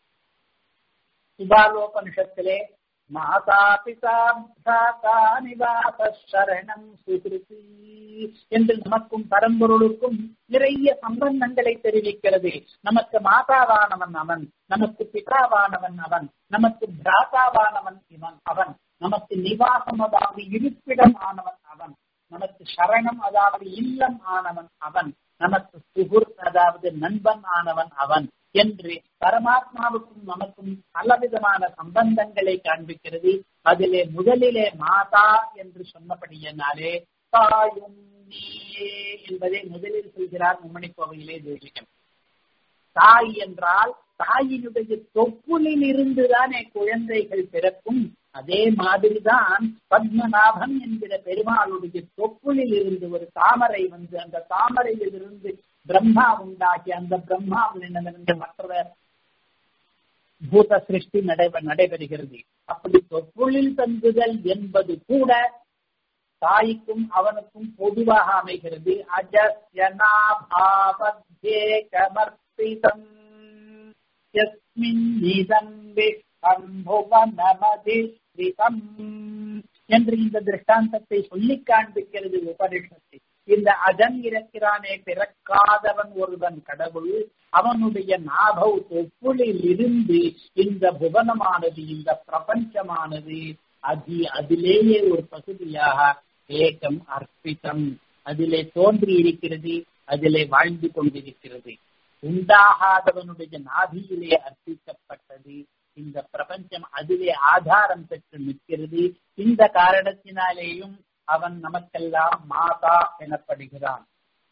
சுபாலோபனிஷத்திலே மாதா பிதா பிராதா நிவாச சரணம் சுகிருதி என்று நமக்கும் பரம்பொருளுக்கும் நிறைய சம்பந்தங்களை தெரிவிக்கிறது நமக்கு மாதாவானவன் அவன் நமக்கு பிதாவானவன் அவன் நமக்கு பிராதாவானவன் இவன் அவன் நமக்கு நிவாசம் அதாவது இருப்பிடம் ஆனவன் அவன் நமக்கு சரணம் அதாவது இல்லம் ஆனவன் அவன் நமக்கு சுகுர் அதாவது நண்பன் ஆனவன் அவன் என்று பரமாத்மாவுக்கும் நமக்கும் பலவிதமான சம்பந்தங்களை காண்பிக்கிறது அதிலே முதலிலே மாதா என்று சொன்னபடியினாலே தாயும் நீயே என்பதை முதலில் சொல்கிறார் மும்மணி கோவையிலே தேசிகம் தாய் என்றால் தாயினுடைய தொப்புளில் இருந்துதானே குழந்தைகள் பிறக்கும் அதே மாதிரிதான் பத்மநாபன் என்கிற பெருமாளுடைய தொப்புளில் இருந்து ஒரு தாமரை வந்து அந்த தாமரையில் இருந்து பிரம்மா உண்டாகி அந்த பிரம்மாவிலிருந்து மற்ற பூத சிருஷ்டி நடைபெ நடைபெறுகிறது அப்படி தொப்புளில் தந்துதல் என்பது கூட தாய்க்கும் அவனுக்கும் பொதுவாக அமைகிறது அஜஸ்யனாபாவத்யே கமர்ப்பிதம் யஸ்மின் நிதம் விஷ்வம்புவனமதிஸ்ரிதம் என்று இந்த திருஷ்டாந்தத்தை சொல்லி காண்பிக்கிறது உபனிஷத்து இந்த அஜன் இருக்கிறானே பிறக்காதவன் ஒருவன் கடவுள் அவனுடைய நாபௌ தொப்புளில் இருந்து இந்த புவனமானது இந்த பிரபஞ்சமானது அது அதிலேயே ஒரு பகுதியாக ஏகம் அர்ப்பிதம் அதிலே தோன்றி இருக்கிறது அதிலே வாழ்ந்து கொண்டிருக்கிறது உண்டாகாதவனுடைய நாபியிலே அர்ப்பிக்கப்பட்டது இந்த பிரபஞ்சம் அதிலே ஆதாரம் பெற்று நிற்கிறது இந்த காரணத்தினாலேயும் அவன் நமக்கெல்லாம் மாதா எனப்படுகிறான்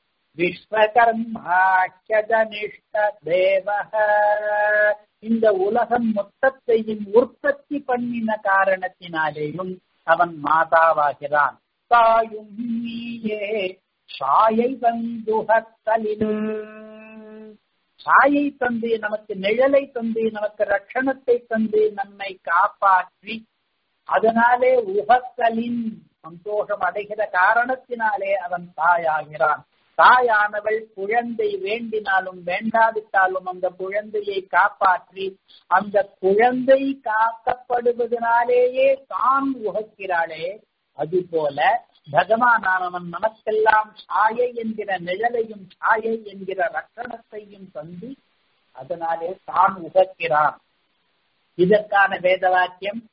விஸ்வகர்மாட்சதனிஷ்ட தேவக இந்த உலகம் மொத்தத்தையும் உற்பத்தி பண்ணின காரணத்தினாலேயும் அவன் மாதாவாகிறான் தாயும் நீயே சாயை வந்துகத்தலிலும் சாயை தந்து நமக்கு நிழலை தந்து நமக்கு ரட்சணத்தை தந்து நம்மை காப்பாற்றி அதனாலே உகத்தலின் சந்தோஷம் அடைகிற காரணத்தினாலே அவன் தாயாகிறான் தாயானவள் குழந்தை வேண்டினாலும் வேண்டாவிட்டாலும் அந்த குழந்தையை காப்பாற்றி அந்த குழந்தை காக்கப்படுவதனாலேயே தான் உகக்கிறாளே அதுபோல பகவானானவன் நமக்கெல்லாம் சாயை என்கிற நிழலையும் சாயை என்கிற ரட்சணத்தையும் தந்து அதனாலே தான் உகக்கிறான் இதற்கான வேத வாக்கியம்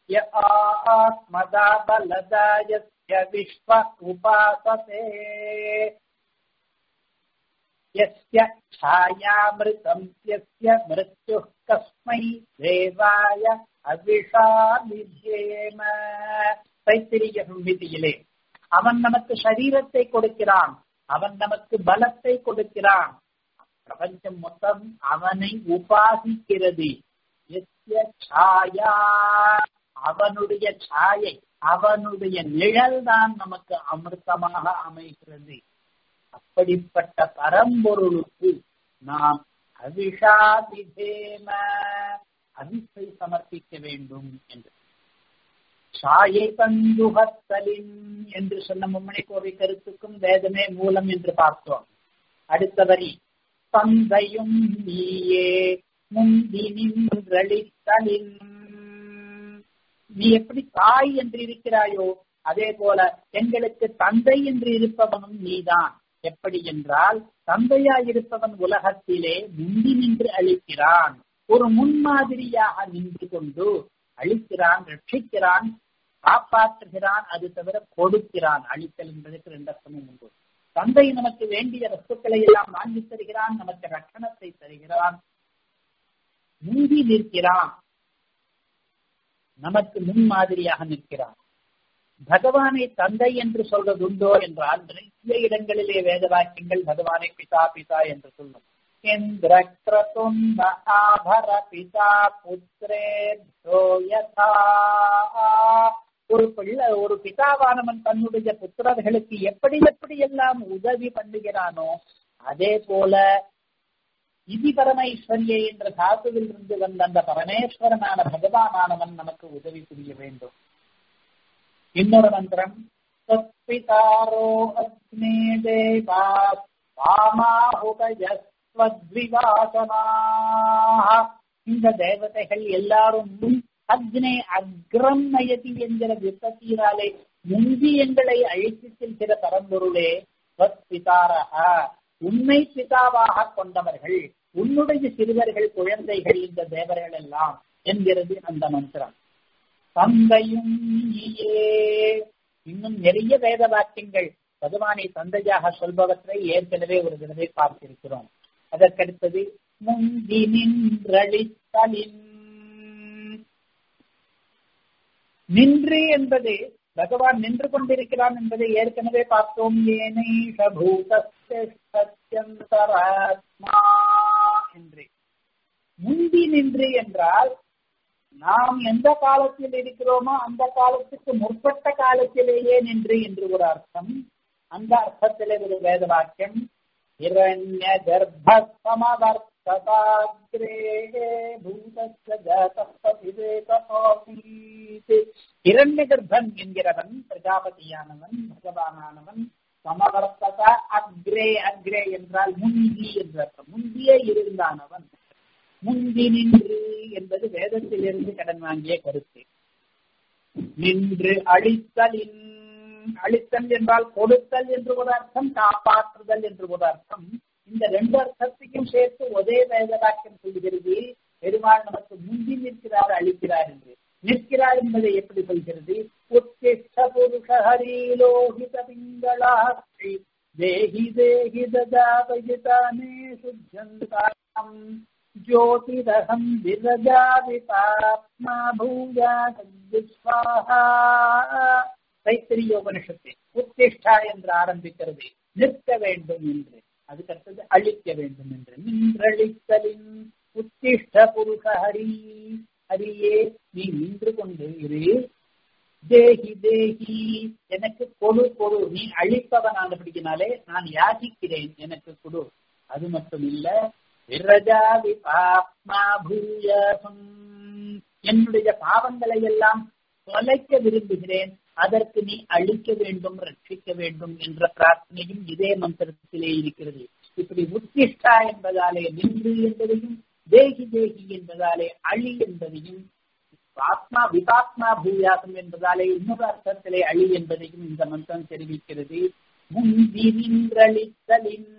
ஆத்மதாபலதாயஸ்ய விஸ்வ உபாசதே यस्य छायामृतम् यस्य मृत्युः कस्मै देवाय அவிஷா வித்யேம தைத்திரிய சம்ஹிதியிலே அவன் நமக்கு சரீரத்தை கொடுக்கிறான் அவன் நமக்கு பலத்தை கொடுக்கிறான் பிரபஞ்சம் மொத்தம் அவனை உபாசிக்கிறது எஸ்ய சாயா அவனுடைய சாயை அவனுடைய நிழல் தான் நமக்கு அமிர்தமாக அமைகிறது அப்படிப்பட்ட பரம்பொருளுக்கு நாம் அவிஷா விதேம அவிசை சமர்ப்பிக்க வேண்டும் என்று சாயை பந்துகத்தலின் என்று சொன்ன மும்மணி கோவை கருத்துக்கும் வேதமே மூலம் என்று பார்த்தோம் அடுத்த வரி தந்தையும் நீயே முந்தி நின்றளித்தலின் நீ எப்படி தாய் என்று இருக்கிறாயோ அதே போல எங்களுக்கு தந்தை என்று இருப்பவனும் நீதான் எப்படி என்றால் தந்தையாயிருப்பவன் உலகத்திலே முந்தி நின்று அழிக்கிறான் ஒரு முன்மாதிரியாக நின்று கொண்டு அழிக்கிறான் ரட்சிக்கிறான் காப்பாற்றுகிறான் அது தவிர கொடுக்கிறான் அழித்தல் என்பதற்கு ரெண்டு அர்த்தமும் உண்டு தந்தை நமக்கு வேண்டிய வஸ்துக்களை எல்லாம் வாங்கி தருகிறான் நமக்கு ரட்சணத்தை தருகிறான் முந்தி நிற்கிறான் நமக்கு முன்மாதிரியாக நிற்கிறான் பகவானை தந்தை என்று சொல்வது உண்டோ என்றால் நிறைய இடங்களிலே வேத வாக்கியங்கள் பகவானை பிதா பிதா என்று சொல்லும் இந்திரக்ரதுண்ட ஆபர பிதா புத்திரேபியோ யதா ஒரு பிள்ளை ஒரு பிதாவானவன் தன்னுடைய புத்திரர்களுக்கு எப்படி எப்படி எல்லாம் உதவி பண்ணுகிறானோ அதே போல இதி பரமேஸ்வரியை என்ற தாத்துவில் இருந்து வந்த அந்த பரமேஸ்வரனான பகவானானவன் நமக்கு உதவி புரிய வேண்டும் இன்னொரு மந்திரம் தத்பிதாரோ அக்னே தேவா இந்த தேவதைகள் எல்லாரும் அக்னே அக்ரம் நயதி என்கிற விற்பத்தியினாலே முந்தி எங்களை அழைத்து செல்கிற பரம்பொருளே பிதாரக உண்மை பிதாவாக கொண்டவர்கள் உன்னுடைய சிறுவர்கள் குழந்தைகள் இந்த தேவர்கள் எல்லாம் என்கிறது அந்த மந்திரம் தந்தையும் நீயே இன்னும் நிறைய வேத வாக்கியங்கள் பகவானை தந்தையாக சொல்பவற்றை ஏற்கனவே ஒரு தடவை பார்த்திருக்கிறோம் அதற்கடுத்தது முந்தி நின்றளித்தலின் நின்று என்பது பகவான் நின்று கொண்டிருக்கிறான் என்பதை ஏற்கனவே பார்த்தோம் ஏனைஷபூதராத்மா என்று முந்தி நின்று என்றால் நாம் எந்த காலத்தில் இருக்கிறோமோ அந்த காலத்துக்கு முற்பட்ட காலத்திலேயே நின்று என்று ஒரு அர்த்தம் அந்த அர்த்தத்திலே ஒரு வேத வாக்கியம் இரண்ய கர்ப்பமவர்த்ததாகிரே இரண்ய கர்ப்பன் என்கிறவன் பிரஜாபதியானவன் பகவானானவன் சமவர்த்தத அக்ரே அக்ரே என்றால் முந்தி என்ற அர்த்தம் முந்தியே இருந்தானவன் முந்தி நின்று என்பது வேதத்திலிருந்து கடன் வாங்கிய கருத்து நின்று அழித்தலின் அழித்தல் என்றால் கொடுத்தல் என்று ஒரு அர்த்தம் காப்பாற்றுதல் என்று ஒரு அர்த்தம் இந்த ரெண்டு அர்த்தத்தையும் சேர்த்து ஒரே வேத வாக்கியம் சொல்கிறது பெருமாள் நமக்கு முந்தி நிற்கிறார் அழிக்கிறார் என்று நிற்கிறார் என்பதை எப்படி சொல்கிறது உத்திஷ்ட புருஷ ஹரிலோகித பிங்களாட்சி தேஹி தேஹி ததாபயிதானே சுஜந்தாம் ஜோதிரகம் விரஜாவிதாத்மா பூஜா சத்விஸ்வாஹா தைத்திரியோபனிஷத்தை உத்திஷ்டா என்று ஆரம்பிக்கிறது நிற்க வேண்டும் என்று அதுக்கடுத்தது அழிக்க வேண்டும் என்று நின்றழித்தலின் உத்திஷ்ட புருஷ ஹரி ஹரியே நீ நின்று கொண்டு இரு தேகி தேகி எனக்கு கொடு கொடு நீ அழிப்பவன் ஆனபடியினாலே நான் யாசிக்கிறேன் எனக்கு கொடு அது மட்டும் இல்ல விரஜாவி பாப்மா பூயசம் என்னுடைய பாவங்களை எல்லாம் தொலைக்க விரும்புகிறேன் அதற்கு நீ அழிக்க வேண்டும் ரட்சிக்க வேண்டும் என்ற பிரார்த்தனையும் இதே மந்திரத்திலே இருக்கிறது இப்படி உத்திஷ்டா என்பதாலே நின்று என்பதையும் தேகி தேகி என்பதாலே அழி என்பதையும் ஆத்மா விபாத்மா பூயாசம் என்பதாலே இன்னொரு அர்த்தத்திலே அழி என்பதையும் இந்த மந்திரம் தெரிவிக்கிறது முந்தி நின்றளித்தலின்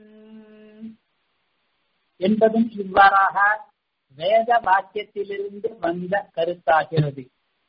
என்பதும் இவ்வாறாக வேத வாக்கியத்திலிருந்து வந்த கருத்தாகிறது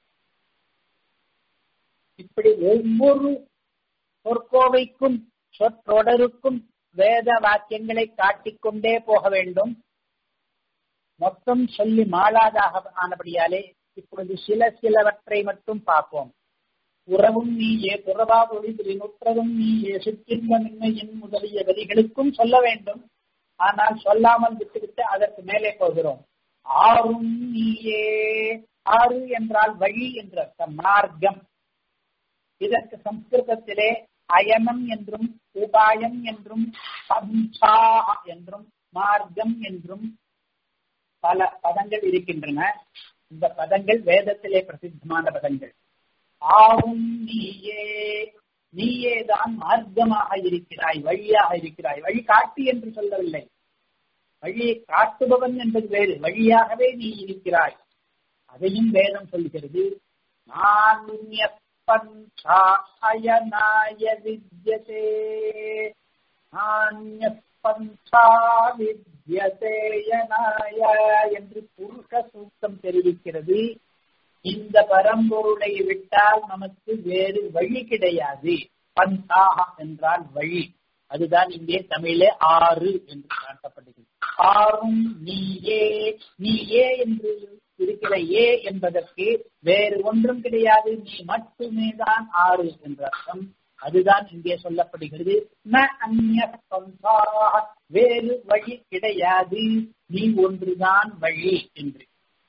இப்படி ஒவ்வொரு சொற்கோவைக்கும் சொற்றொடருக்கும் வேத வாக்கியங்களை காட்டிக்கொண்டே போக வேண்டும் மொத்தம் சொல்லி மாளாதாக ஆனபடியாலே இப்பொழுது சில சிலவற்றை மட்டும் பார்ப்போம் உறவும் நீயே புறவா ஒளிதில் உற்றவும் நீயே சுற்றின்பமின்மையின் முதலிய வரிகளுக்கும் சொல்ல வேண்டும் ஆனால் சொல்லாமல் விட்டுவிட்டு அதற்கு மேலே போகிறோம் ஆறும் நீயே ஆறு என்றால் வழி என்ற அர்த்தம் மார்க்கம் இதற்கு சம்ஸ்கிருதத்திலே அயனம் என்றும் உபாயம் என்றும் பஞ்சா என்றும் மார்க்கம் என்றும் பல பதங்கள் இருக்கின்றன இந்த பதங்கள் வேதத்திலே பிரசித்தமான பதங்கள் ஆவும் நீயே நீயே தான் மார்க்கமாக இருக்கிறாய் வழியாக இருக்கிறாய் வழி காட்டி என்று சொல்லவில்லை வழியை காட்டுபவன் என்பது வேறு வழியாகவே நீ இருக்கிறாய் அதையும் வேதம் சொல்கிறது நான்ய பஞ்சாயனாய வித்யதே நான்ய பஞ்சா வித்யதேயனாய என்று புருஷ சூக்தம் தெரிவிக்கிறது இந்த பரம்பொருளை விட்டால் நமக்கு வேறு வழி கிடையாது பந்தாக என்றால் வழி அதுதான் இங்கே தமிழே ஆறு என்று காட்டப்படுகிறது ஆறும் நீயே நீயே என்று இருக்கிற ஏ என்பதற்கு வேறு ஒன்றும் கிடையாது நீ மட்டுமே தான் ஆறு என்ற அர்த்தம் அதுதான் இங்கே சொல்லப்படுகிறது ந அந்நிய வேறு வழி கிடையாது நீ ஒன்றுதான் வழி என்று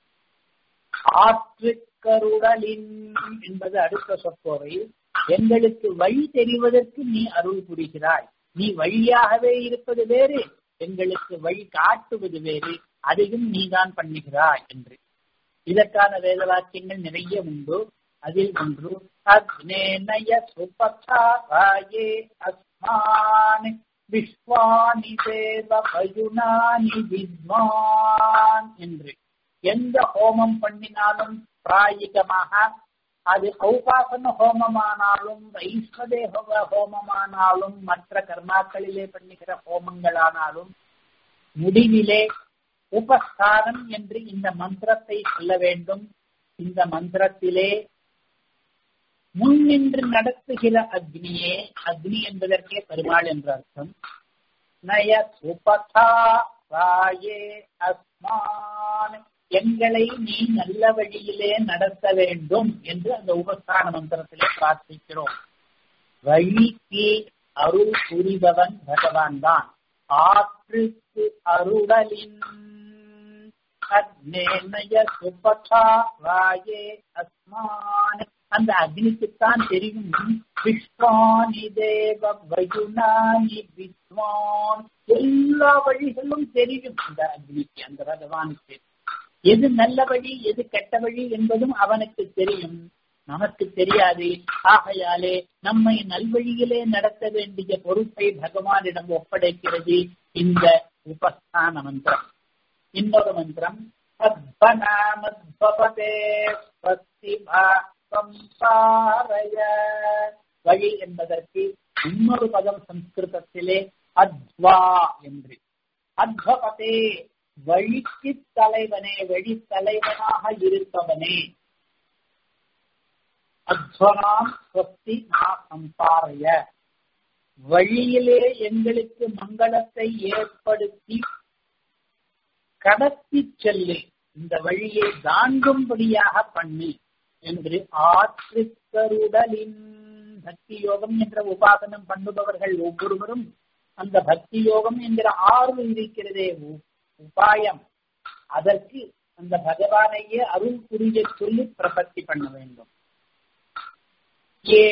ஆற்று கருடலின் என்பது அடுத்த சொற்கோவை எங்களுக்கு வழி தெரிவதற்கு நீ அருள் புரிகிறாய் நீ வழியாகவே இருப்பது வேறு எங்களுக்கு வழி காட்டுவது வேறு அதையும் நீதான் பண்ணுகிறாய் என்று இதற்கான வேத வாக்கியங்கள் நிறைய உண்டு அதில் ஒன்று அக்னேனய சுபசாராயே அஸ்மான் விஸ்வானி தேவ பயுனானி வித்வான் என்று எந்த ஹோமம் பண்ணினாலும் பிராயிகமாக அது ஔபாசன ஹோமமானாலும் வைஸ்வதேக ஹோமமானாலும் மற்ற கர்மாக்களிலே பண்ணுகிற ஹோமங்களானாலும் முடிவிலே உபஸ்தானம் என்று இந்த மந்திரத்தை சொல்ல வேண்டும் இந்த மந்திரத்திலே முன்னின்று நடத்துகிற அக்னியே அக்னி என்பதற்கே பெருமாள் என்ற அர்த்தம் நய சுபதா ராயே அஸ்மான் எங்களை நீ நல்ல வழியிலே நடத்த வேண்டும் என்று அந்த உபஸ்தான மந்திரத்திலே பிரார்த்திக்கிறோம் வழிக்கு அருள் புரிபவன் பகவான் தான் ஆற்றுக்கு அருளலின் அக்னேனய சுபதா ராயே அஸ்மான் அந்த அக்னிக்குத்தான் தெரியும் விஸ்வானி தேவ வயுனானி வித்வான் எல்லா வழிகளும் தெரியும் அந்த அக்னிக்கு அந்த பகவானுக்கு எது நல்ல வழி எது கெட்ட வழி என்பதும் அவனுக்கு தெரியும் நமக்கு தெரியாது ஆகையாலே நம்மை நல்வழியிலே நடத்த வேண்டிய பொறுப்பை பகவானிடம் ஒப்படைக்கிறது இந்த உபஸ்தான மந்திரம் இன்னொரு மந்திரம் பத்மநாமத்வபதே பஸ்திபா சம்சாரய வழி என்பதற்கு இன்னொரு பதம் சம்ஸ்கிருதத்திலே அத்வா என்று அத்வபதே வழிக்கு தலைவனே வழி தலைவனாக இருப்பவனே அத்வனாம் ஸ்வஸ்தி நா சம்சாரய வழியிலே எங்களுக்கு மங்களத்தை ஏற்படுத்தி கடத்தி செல்லு இந்த வழியை தாண்டும்படியாக பண்ணு என்று ஆற்றுக்கருடலின் பக்தி யோகம் என்ற உபாசனம் பண்ணுபவர்கள் ஒவ்வொருவரும் அந்த பக்தி யோகம் என்கிற ஆறு இருக்கிறதே உபாயம் அதற்கு அந்த பகவானையே அருள் புரிய சொல்லி பிரபத்தி பண்ண வேண்டும் ஏ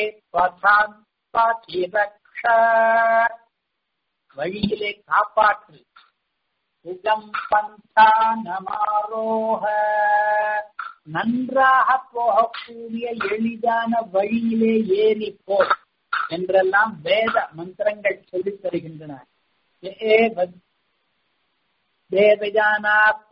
வழியிலே காப்பாற்று சுகம் பந்தானமாரோக நன்றாக போகக்கூடிய எளிதான வழியிலே ஏறி போ என்றெல்லாம் வேத மந்திரங்கள் சொல்லித் தருகின்றன தேவஜானாத்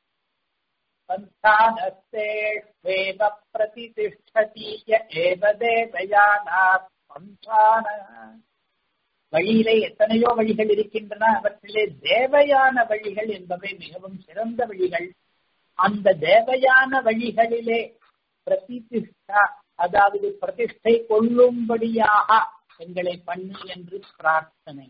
பந்தானஸ்தேஷ்வேவ பிரதிதிஷ்டதி ஏவ தேவயானாத் பந்தான வழியிலே எத்தனையோ வழிகள் இருக்கின்றன அவற்றிலே தேவையான வழிகள் என்பவை மிகவும் சிறந்த வழிகள் அந்த தேவையான வழிகளிலே பிரதிஷ்டா அதாவது பிரதிஷ்டை கொள்ளும்படியாக எங்களை பண்ணு என்று பிரார்த்தனை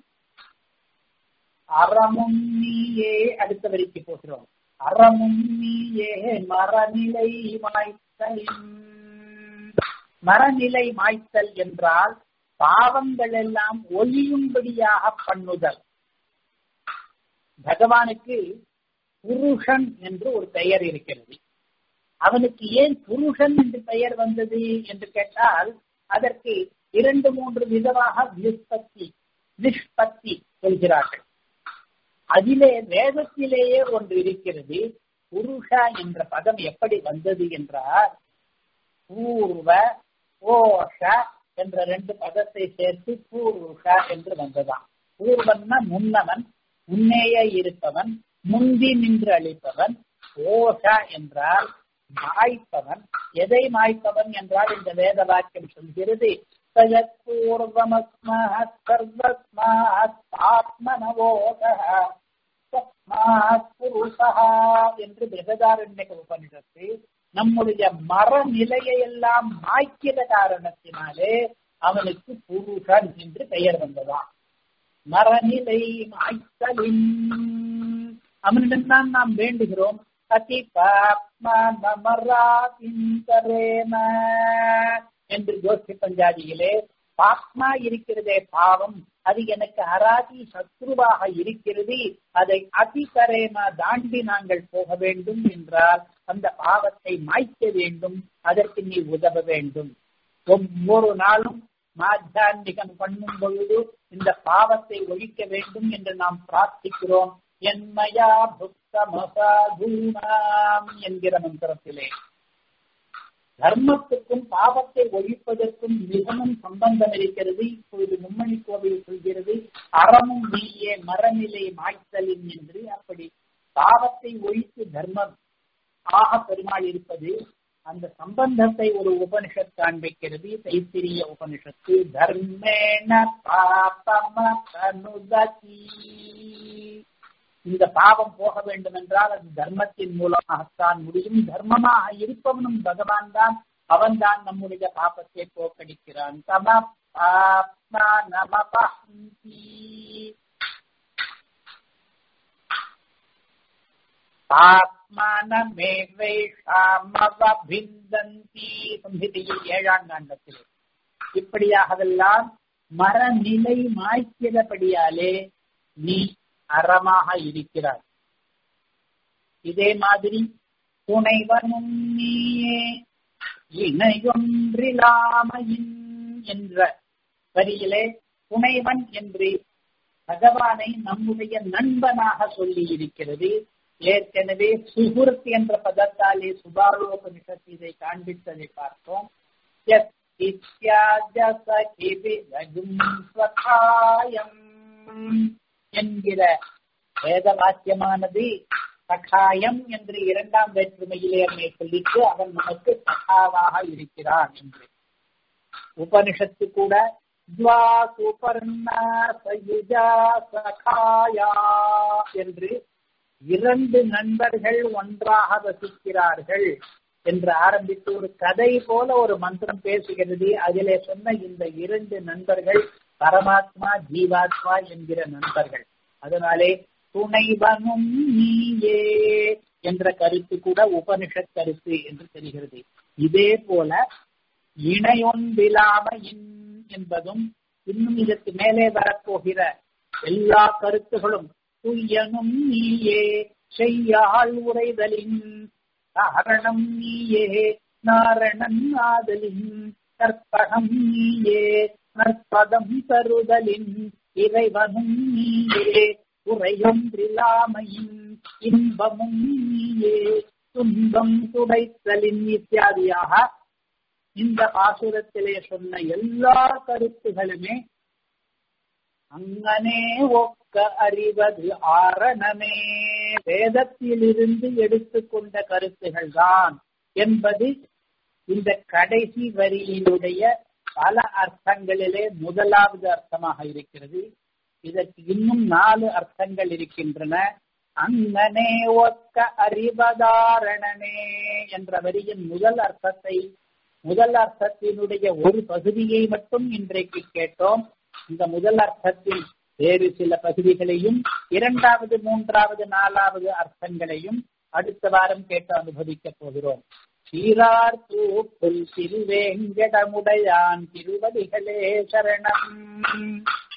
அறமும் நீயே அடுத்த வரிக்கு போகிறோம் அறமும் நீயே மரநிலை மாய்த்தலின் மரநிலை மாய்த்தல் என்றால் பாவங்கள் எல்லாம் ஒளியும்படியாக பண்ணுதல் பகவானுக்கு புருஷன் என்று ஒரு பெயர் இருக்கிறது அவனுக்கு ஏன் புருஷன் என்று பெயர் வந்தது என்று கேட்டால் அதற்கு இரண்டு மூன்று விதமாக வியுற்பத்தி நிஷ்பத்தி சொல்கிறார்கள் அதிலே வேதத்திலேயே ஒன்று இருக்கிறது புருஷா என்ற பதம் எப்படி வந்தது என்றால் பூர்வ ஓஷ என்ற ரெண்டு பதத்தை சேர்த்து பூர்வ என்று வந்ததாம் பூர்வன்னா முன்னவன் முன்னேயே இருப்பவன் முந்தி நின்று அளிப்பவன் ஓஷ என்றால் மாய்ப்பவன் எதை மாய்ப்பவன் என்றால் இந்த வேத வாக்கியம் சொல்கிறது என்று பிரகதாரண்ய உபனிஷத்து நம்முடைய மரநிலையை எல்லாம் மாய்க்கிற காரணத்தினாலே அவனுக்கு புருஷன் என்று பெயர் வந்ததாம் மரநிலை மாய்த்தலின் அவனிடம்தான் நாம் வேண்டுகிறோம் அதி என்று ஜோசி பஞ்சாதியிலே பாப்மா இருக்கிறதே பாவம் அது எனக்கு அராதி சத்ருவாக இருக்கிறது அதை அதிகரேமா தாண்டி நாங்கள் போக வேண்டும் என்றால் அந்த பாவத்தை மாய்க்க வேண்டும் அதற்கு நீ உதவ வேண்டும் ஒவ்வொரு நாளும் மாத்தியான்மிகம் பண்ணும் பொழுது இந்த பாவத்தை ஒழிக்க வேண்டும் என்று நாம் பிரார்த்திக்கிறோம் என்மயா புக்தமசாதூனாம் என்கிற மந்திரத்திலே தர்மத்துக்கும் பாவத்தை ஒழிப்பதற்கும் மிகவும் சம்பந்தம் இருக்கிறது இப்பொழுது மும்மணி கோவில் சொல்கிறது அறமும் நீயே மரநிலை மாய்த்தலின் என்று அப்படி பாவத்தை ஒழித்து தர்மம் ஆக பெருமாள் இருப்பது அந்த சம்பந்தத்தை ஒரு உபனிஷத் காண்பிக்கிறது தைத்திரிய உபனிஷத்து தர்மேன பாபம இந்த பாவம் போக வேண்டும் என்றால் அது தர்மத்தின் மூலமாகத்தான் முடியும் தர்மமாக இருப்பவனும் பகவான் தான் அவன் தான் நம்முடைய பாபத்தை போக்கடிக்கிறான் தம பாப்மா நமபஹந்தி ஆத்மானமேவைஷாமவபிந்தந்தி சம்ஹிதையில் ஏழாம் காண்டத்திலே இப்படியாகவெல்லாம் மரநிலை மாய்க்கிறபடியாலே நீ அறமாக இருக்கிறாய் இதே மாதிரி துணைவனும் நீயே இணையொன்றிலாமையின் என்ற வரியிலே துணைவன் என்று பகவானை நம்முடைய நண்பனாக சொல்லி இருக்கிறது ஏற்கனவே சுகுர்த் என்ற பதத்தாலே சுபாரோபனிஷத் இதை காண்பித்ததை பார்த்தோம் என்கிற வேத வாக்கியமானது சகாயம் என்று இரண்டாம் வேற்றுமையிலே அவனை சொல்லிட்டு அவன் நமக்கு சகாவாக இருக்கிறான் என்று உபனிஷத்து கூட என்று இரண்டு நண்பர்கள் ஒன்றாக வசிக்கிறார்கள் என்று ஆரம்பித்து ஒரு கதை போல ஒரு மந்திரம் பேசுகிறது அதிலே சொன்ன இந்த இரண்டு நண்பர்கள் பரமாத்மா ஜீவாத்மா என்கிற நண்பர்கள் அதனாலே துணைவனும் நீயே என்ற கருத்து கூட உபனிஷத் கருத்து என்று தெரிகிறது இதே போல இணையொன்றிலாம என்பதும் இன்னும் இதற்கு மேலே வரப்போகிற எல்லா கருத்துகளும் துய்யனும் நீயே செய்யாள் உரைதலின் காரணம் நீயே நாரணன் ஆதலின் கற்பகம் நீயே நற்பதம் தருதலின் இறைவனும் நீயே உரையொன்றில்லாமையின் இன்பமும் நீயே துன்பம் துடைத்தலின் இத்தியாதியாக இந்த பாசுரத்திலே சொன்ன எல்லா கருத்துகளுமே அங்கனே ஒக்க அறிவது ஆரணமே வேதத்திலிருந்து எடுத்துக்கொண்ட கருத்துகள் தான் என்பது இந்த கடைசி வரியினுடைய பல அர்த்தங்களிலே முதலாவது அர்த்தமாக இருக்கிறது இதற்கு இன்னும் நாலு அர்த்தங்கள் இருக்கின்றன அங்கனே ஒக்க அறிவதாரணமே என்ற வரியின் முதல் அர்த்தத்தை முதல் அர்த்தத்தினுடைய ஒரு பகுதியை மட்டும் இன்றைக்கு கேட்டோம் இந்த முதல் அர்த்தத்தில் வேறு சில பகுதிகளையும் இரண்டாவது மூன்றாவது நாலாவது அர்த்தங்களையும் அடுத்த வாரம் கேட்டு அனுபவிக்க போகிறோம் சீரார் தூப்புல் திருவேங்கடமுடையான் திருவடிகளே சரணம்